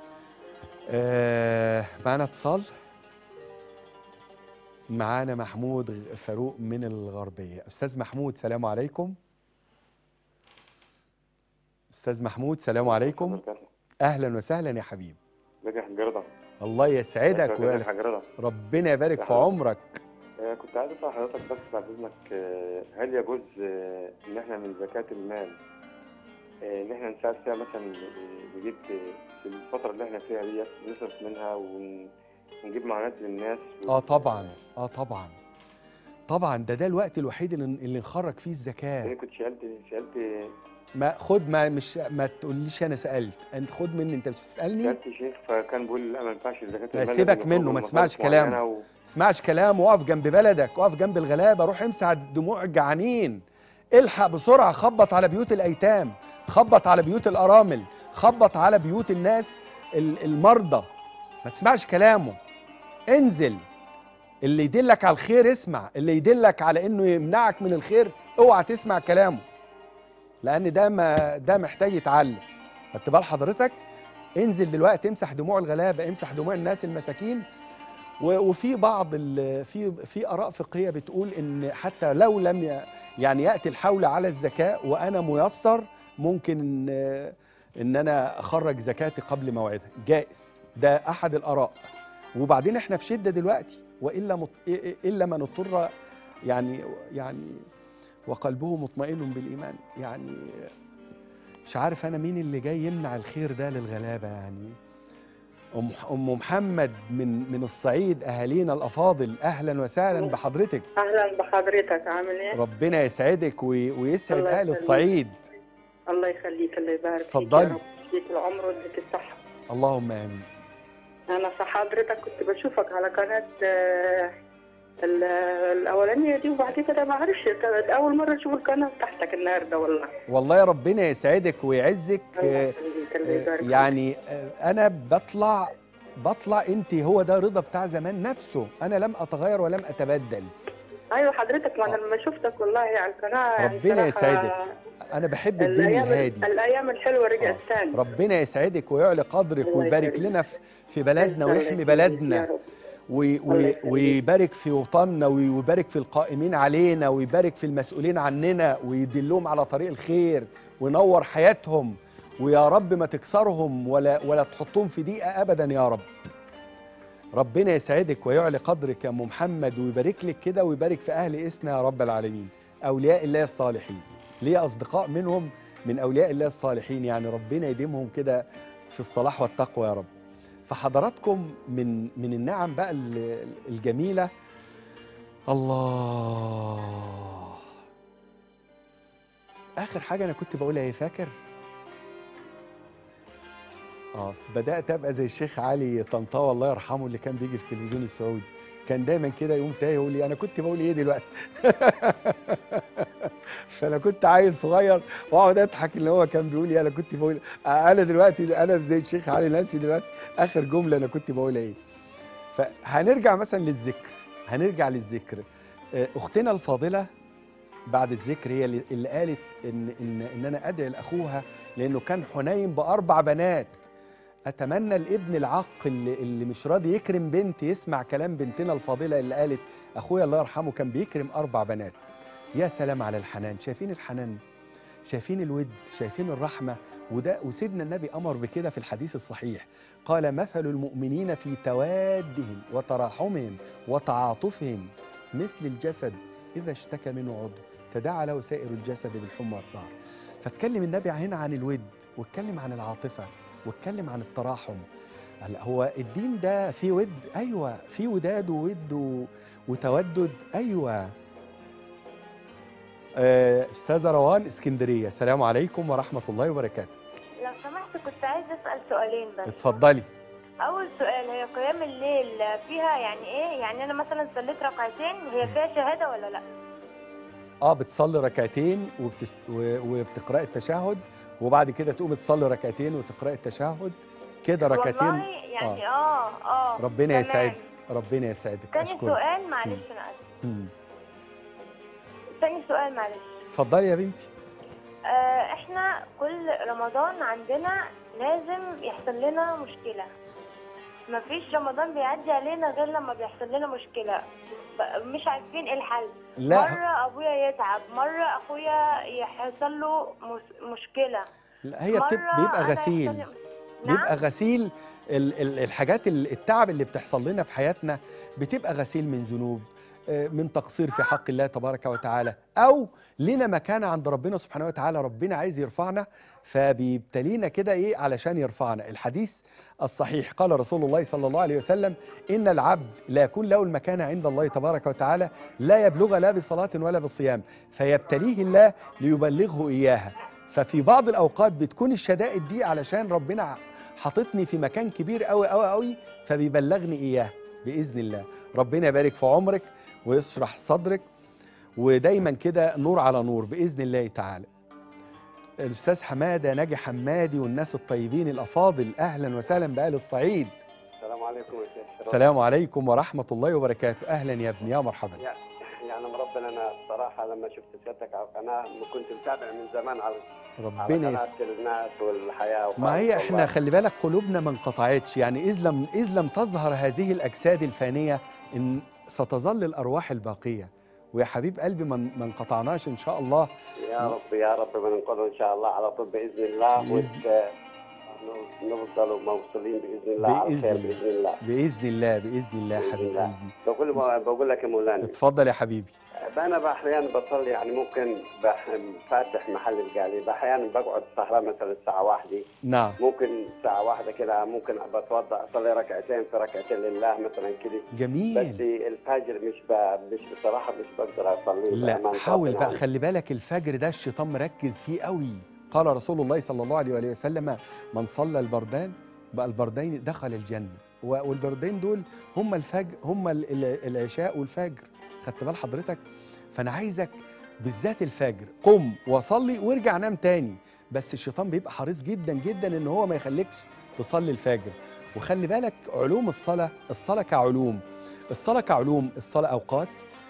آه معانا اتصال معانا محمود غ- فاروق من الغربيه استاذ محمود سلام عليكم استاذ محمود سلام عليكم اهلا وسهلا يا حبيب ازيك يا حاج رضا الله يسعدك ازيك يا ويا- حاج رضا ربنا يبارك في حبيبي. عمرك آه، كنت عايز اسال حضرتك بس بعد اذنك آه، هل يجوز آه، ان احنا من زكاه المال آه، ان احنا نساعد فيها مثلا آه، نجيب آه، في الفتره اللي احنا فيها ديت نصرف منها ون- ونجيب معونات للناس اه طبعا اه طبعا طبعا ده ده الوقت الوحيد اللي اللي نخرج فيه انا الزكاه كنت سالت سالت ما خد ما مش ما تقوليش انا سالت انت خد مني انت مش بتسالني سالت شيخ فكان بيقول لا ما ينفعش زكاه لا المال سيبك لازم منه يخرجوا ما من تسمعش مصاريف معينة كلامه و- اسمعش كلامه وقف جنب بلدك وقف جنب الغلابه روح امسح دموع الجعانين الحق بسرعه خبط على بيوت الايتام خبط على بيوت الارامل خبط على بيوت الناس ال- المرضى ما تسمعش كلامه انزل اللي يدلك على الخير اسمع اللي يدلك على انه يمنعك من الخير اوعى تسمع كلامه لان ده ما ده محتاج يتعلم خدت بال حضرتك انزل دلوقتي امسح دموع الغلابه امسح دموع الناس المساكين و- وفي بعض ال- في في اراء فقهيه بتقول ان حتى لو لم ي- يعني ياتي الحول على الزكاه وانا ميسر ممكن ان ان انا اخرج زكاتي قبل موعدها جائز ده احد الاراء وبعدين احنا في شده دلوقتي والا مط... الا من اضطر يعني يعني وقلبه مطمئن بالايمان يعني مش عارف انا مين اللي جاي يمنع الخير ده للغلابه يعني ام ام محمد من من الصعيد اهالينا الافاضل اهلا وسهلا بحضرتك اهلا بحضرتك عامل ايه؟ ربنا يسعدك وي- ويسعد الله اهل يخليك. الصعيد الله يخليك الله يبارك فيك اتفضلي. يا رب يديك العمر ويديك الصحة اللهم امين انا صح حضرتك كنت بشوفك على قناة آه، ال- الاولانية دي وبعد كده ما اعرفش كانت اول مرة اشوف القناة بتاعتك النهارده والله والله ربنا يسعدك ويعزك الله آه، يخليك الله آه، يبارك فيك. يعني آه، انا بطلع بطلع انت هو ده رضا بتاع زمان نفسه انا لم اتغير ولم اتبدل ايوه حضرتك ما انا لما شفتك والله على القناة يعني ربنا صراحة يسعدك انا بحب الدين الايام الهادي الايام الحلوة رجعت تاني ربنا يسعدك ويعلي قدرك الله ويبارك يخليك. لنا في في بلدنا الله ويحمي يخليك بلدنا يا رب. وي- الله وي- يخليك. ويبارك في وطننا وي- ويبارك في القائمين علينا ويبارك في المسؤولين عننا ويدلهم على طريق الخير وينور حياتهم ويا رب ما تكسرهم ولا ولا تحطهم في ضيقه ابدا يا رب ربنا يسعدك ويعلي قدرك يا ام محمد ويبارك لك كده ويبارك في اهل اسنا يا رب العالمين اولياء الله الصالحين ليه اصدقاء منهم من اولياء الله الصالحين يعني ربنا يديمهم كده في الصلاح والتقوى يا رب فحضراتكم من من النعم بقى ال- الجميله الله اخر حاجه انا كنت بقولها ايه فاكر اه بدات ابقى زي الشيخ علي طنطاوي الله يرحمه اللي كان بيجي في التلفزيون السعودي كان دايما كده يقوم تايه يقول لي انا كنت بقول ايه دلوقتي فانا كنت عيل صغير واقعد اضحك اللي هو كان بيقول لي انا كنت بقول انا دلوقتي انا زي الشيخ علي ناسي دلوقتي اخر جمله انا كنت بقولها ايه فهنرجع مثلا للذكر هنرجع للذكر آه، اختنا الفاضله بعد الذكر هي اللي اللي قالت ان ان ان انا ادعي لاخوها لانه كان حنين باربع بنات اتمنى الابن العاق اللي, اللي مش راضي يكرم بنت يسمع كلام بنتنا الفاضله اللي قالت اخويا الله يرحمه كان بيكرم اربع بنات يا سلام على الحنان شايفين الحنان شايفين الود شايفين الرحمه وده وسيدنا النبي امر بكده في الحديث الصحيح قال مثل المؤمنين في توادهم وتراحمهم وتعاطفهم مثل الجسد اذا اشتكى منه عضو تداعى له سائر الجسد بالحمى والسهر فاتكلم النبي هنا عن الود واتكلم عن العاطفه واتكلم عن التراحم هلا هو الدين ده فيه ود ايوه فيه وداد وود و- وتودد ايوه آه، استاذه روان اسكندريه السلام عليكم ورحمه الله وبركاته لو سمحت كنت عايز اسال سؤالين بس اتفضلي اول سؤال هي قيام الليل فيها يعني ايه يعني انا مثلا صليت ركعتين هي فيها شهاده ولا لا اه بتصلي ركعتين وبتست... و- وبتقراي التشهد وبعد كده تقوم تصلي ركعتين وتقراي التشهد كده ركعتين والله يعني اه اه ربنا تمام. يسعدك ربنا يسعدك تاني اشكرك سؤال معلش انا اسف مم. تاني سؤال معلش اتفضلي يا بنتي آه احنا كل رمضان عندنا لازم يحصل لنا مشكلة مفيش رمضان بيعدي علينا غير لما بيحصل لنا مشكلة ب- مش عارفين ايه الحل لا. مرة ابويا يتعب مرة اخويا يحصل له مس- مشكلة لا هي بتب... مرة بيبقى أنا غسيل يحصل لي- نعم؟ بيبقى غسيل ال... ال... الحاجات ال- التعب اللي بتحصل لنا في حياتنا بتبقى غسيل من ذنوب آه، من تقصير في حق الله تبارك وتعالى او لنا مكانه عند ربنا سبحانه وتعالى ربنا عايز يرفعنا فبيبتلينا كده ايه علشان يرفعنا الحديث الصحيح قال رسول الله صلى الله عليه وسلم ان العبد لا يكون له المكانه عند الله تبارك وتعالى لا يبلغ لا بصلاه ولا بصيام فيبتليه الله ليبلغه اياها ففي بعض الاوقات بتكون الشدائد دي علشان ربنا حاططني في مكان كبير قوي قوي قوي فبيبلغني اياه باذن الله ربنا يبارك في عمرك ويشرح صدرك ودايما كده نور على نور باذن الله تعالى الاستاذ حماده ناجي حمادي والناس الطيبين الافاضل اهلا وسهلا باهل الصعيد السلام عليكم يا شيخ شرف. السلام عليكم ورحمه الله وبركاته اهلا يا ابني يا مرحبا يعني يعني ربنا انا الصراحه لما شفت سيادتك على القناه كنت متابع من زمان على على ربنا قناه يس... الناس والحياه ما هي وخالص احنا والله. خلي بالك قلوبنا ما انقطعتش يعني اذ لم اذ لم تظهر هذه الاجساد الفانيه ان ستظل الارواح الباقيه ويا حبيب قلبي ما ما انقطعناش ان شاء الله يا رب يا رب بننقذه ان شاء الله على طول باذن الله بإذن- وت- نوصل موصولين باذن الله على باذن خير الله باذن الله باذن الله باذن الله يا حبيب الله. قلبي بقول بقول لك يا مولانا اتفضل يا حبيبي انا احيانا بصلي يعني ممكن بح- فاتح محل القالب احيانا بقعد سهران مثلا الساعه واحدة نعم ممكن ساعة واحدة كده ممكن بتوضأ أصلي ركعتين في ركعتين لله مثلا كده جميل. بس الفجر مش ب... مش بصراحة مش بقدر أصلي لا بأمانة حاول ربنا بقى يعني. خلي بالك الفجر ده الشيطان مركز فيه قوي قال رسول الله صلى الله عليه وآله وسلم من صلى البردان بقى البردين دخل الجنة و- والبردين دول هم الفجر هم ال- ال- العشاء والفجر خدت بال حضرتك فأنا عايزك بالذات الفجر قم وصلي وارجع نام تاني بس الشيطان بيبقى حريص جدا جدا ان هو ما يخليكش تصلي الفجر وخلي بالك علوم الصلاة الصلاة كعلوم الصلاة كعلوم الصلاة أوقات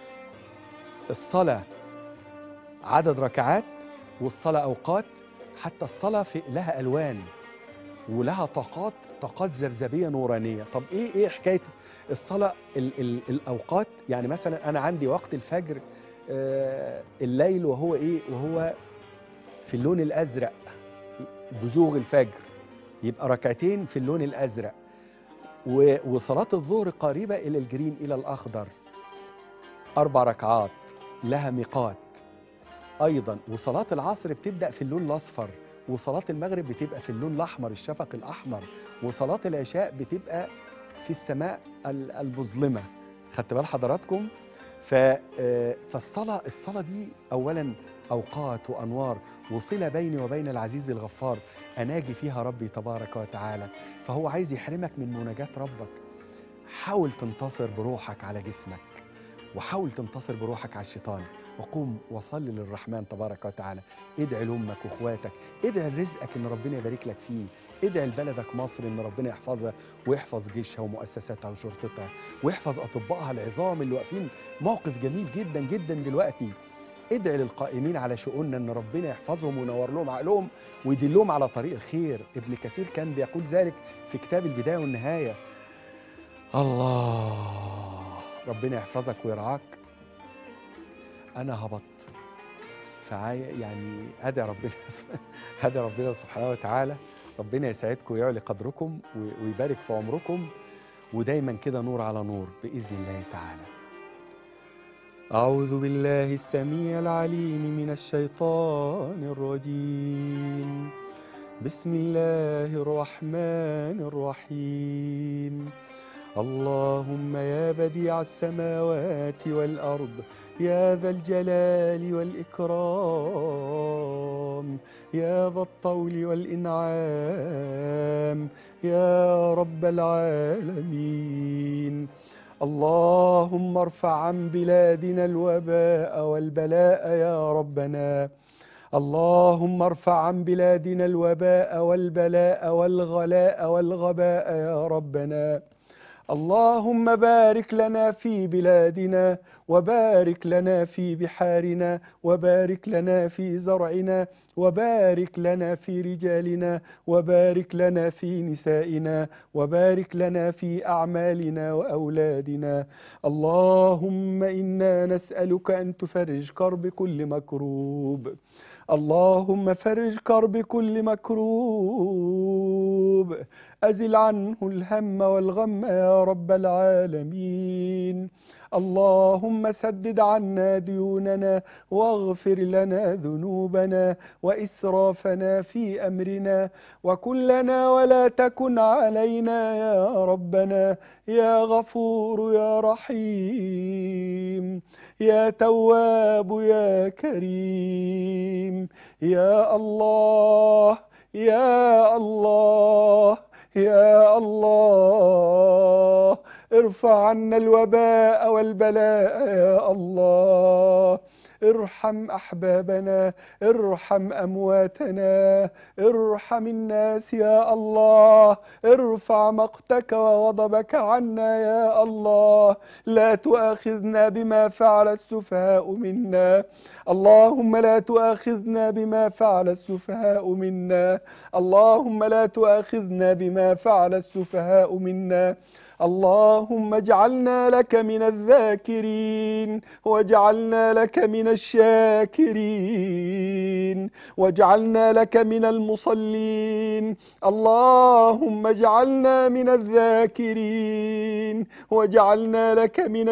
الصلاة عدد ركعات والصلاة أوقات حتى الصلاة في لها ألوان ولها طاقات طاقات ذبذبية نورانية طب إيه إيه حكاية الصلاة ال ال الأوقات يعني مثلا أنا عندي وقت الفجر آه الليل وهو إيه وهو في اللون الأزرق بزوغ الفجر يبقى ركعتين في اللون الأزرق و- وصلاة الظهر قريبة إلى الجرين إلى الأخضر أربع ركعات لها ميقات أيضا وصلاة العصر بتبدأ في اللون الأصفر وصلاة المغرب بتبقى في اللون الأحمر الشفق الأحمر وصلاة العشاء بتبقى في السماء ال- المظلمة خدت بال حضراتكم ف آه، فالصلاة الصلاة دي أولا أوقات وأنوار وصلة بيني وبين العزيز الغفار أناجي فيها ربي تبارك وتعالى فهو عايز يحرمك من مناجاة ربك حاول تنتصر بروحك على جسمك وحاول تنتصر بروحك على الشيطان وقوم وصل للرحمن تبارك وتعالى ادعي لامك واخواتك ادعي لرزقك ان ربنا يبارك لك فيه ادعي لبلدك مصر ان ربنا يحفظها ويحفظ جيشها ومؤسساتها وشرطتها ويحفظ اطبائها العظام اللي واقفين موقف جميل جدا جدا دلوقتي ادعي للقائمين على شؤوننا ان ربنا يحفظهم وينور لهم عقلهم ويدلهم على طريق الخير ابن كثير كان بيقول ذلك في كتاب البدايه والنهايه الله ربنا يحفظك ويرعاك انا هبط فعاي يعني ادعي ربنا ادعي ربنا سبحانه وتعالى ربنا يسعدكم ويعلي قدركم و- ويبارك في عمركم ودايما كده نور على نور باذن الله تعالى أعوذ بالله السميع العليم من الشيطان الرجيم بسم الله الرحمن الرحيم اللهم يا بديع السماوات والأرض يا ذا الجلال والإكرام يا ذا الطول والإنعام يا رب العالمين اللهم ارفع عن بلادنا الوباء والبلاء يا ربنا اللهم ارفع عن بلادنا الوباء والبلاء والغلاء والغباء يا ربنا اللهم بارك لنا في بلادنا وبارك لنا في بحارنا وبارك لنا في زرعنا وبارك لنا في رجالنا وبارك لنا في نسائنا وبارك لنا في اعمالنا واولادنا اللهم انا نسالك ان تفرج كرب كل مكروب اللهم فرج كرب كل مكروب أزل عنه الهم والغم يا رب العالمين اللهم سدد عنا ديوننا واغفر لنا ذنوبنا وإسرافنا في أمرنا وكن لنا ولا تكن علينا يا ربنا يا غفور يا رحيم يا تواب يا كريم يا الله يا الله يا الله ارفع عنا الوباء والبلاء يا الله ارحم احبابنا ارحم امواتنا ارحم الناس يا الله ارفع مقتك وغضبك عنا يا الله لا تؤاخذنا بما فعل السفهاء منا اللهم لا تؤاخذنا بما فعل السفهاء منا اللهم لا تؤاخذنا بما فعل السفهاء منا اللهم اجعلنا لك من الذاكرين واجعلنا لك من الشاكرين واجعلنا لك من المصلين اللهم اجعلنا من الذاكرين واجعلنا لك من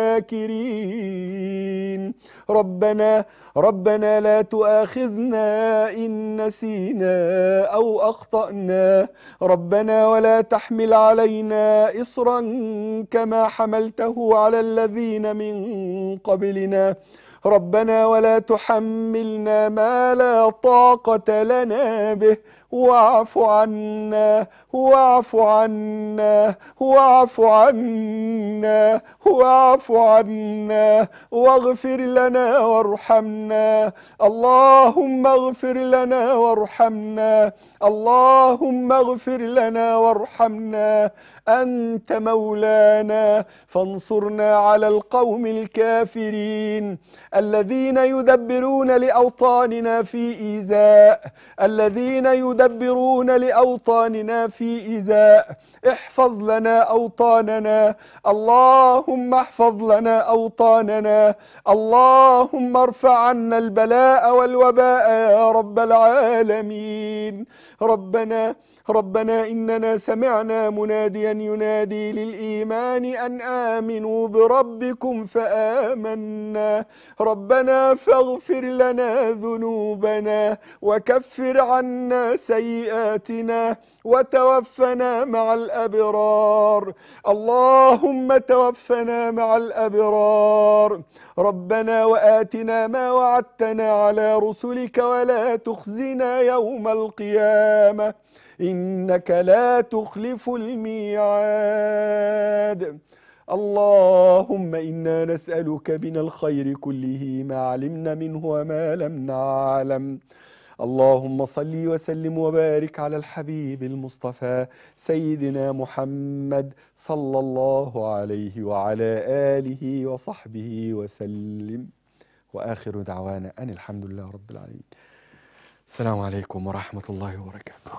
الشاكرين ربنا ربنا لا تؤاخذنا إن نسينا أو أخطأنا ربنا ولا تحمل علينا إصرا كما حملته على الذين من قبلنا ربنا ولا تحملنا ما لا طاقة لنا به واعف عنا واعف عنا واعف عنا واعف عنا واغفر لنا وارحمنا اللهم اغفر لنا وارحمنا اللهم اغفر لنا وارحمنا أنت مولانا فانصرنا على القوم الكافرين الذين يدبرون لأوطاننا في إيذاء الذين يدبرون لأوطاننا في إيذاء احفظ لنا أوطاننا اللهم احفظ لنا أوطاننا اللهم ارفع عنا البلاء والوباء يا رب العالمين ربنا ربنا إننا سمعنا مناديا ينادي للإيمان أن آمنوا بربكم فآمنا ربنا فاغفر لنا ذنوبنا وكفر عنا سيئاتنا وتوفنا مع الأبرار اللهم توفنا مع الأبرار ربنا وآتنا ما وعدتنا على رسلك ولا تخزنا يوم القيامة إنك لا تخلف الميعاد اللهم إنا نسألك من الخير كله ما علمنا منه وما لم نعلم اللهم صل وسلم وبارك على الحبيب المصطفى سيدنا محمد صلى الله عليه وعلى آله وصحبه وسلم وآخر دعوانا أن الحمد لله رب العالمين السلام عليكم ورحمة الله وبركاته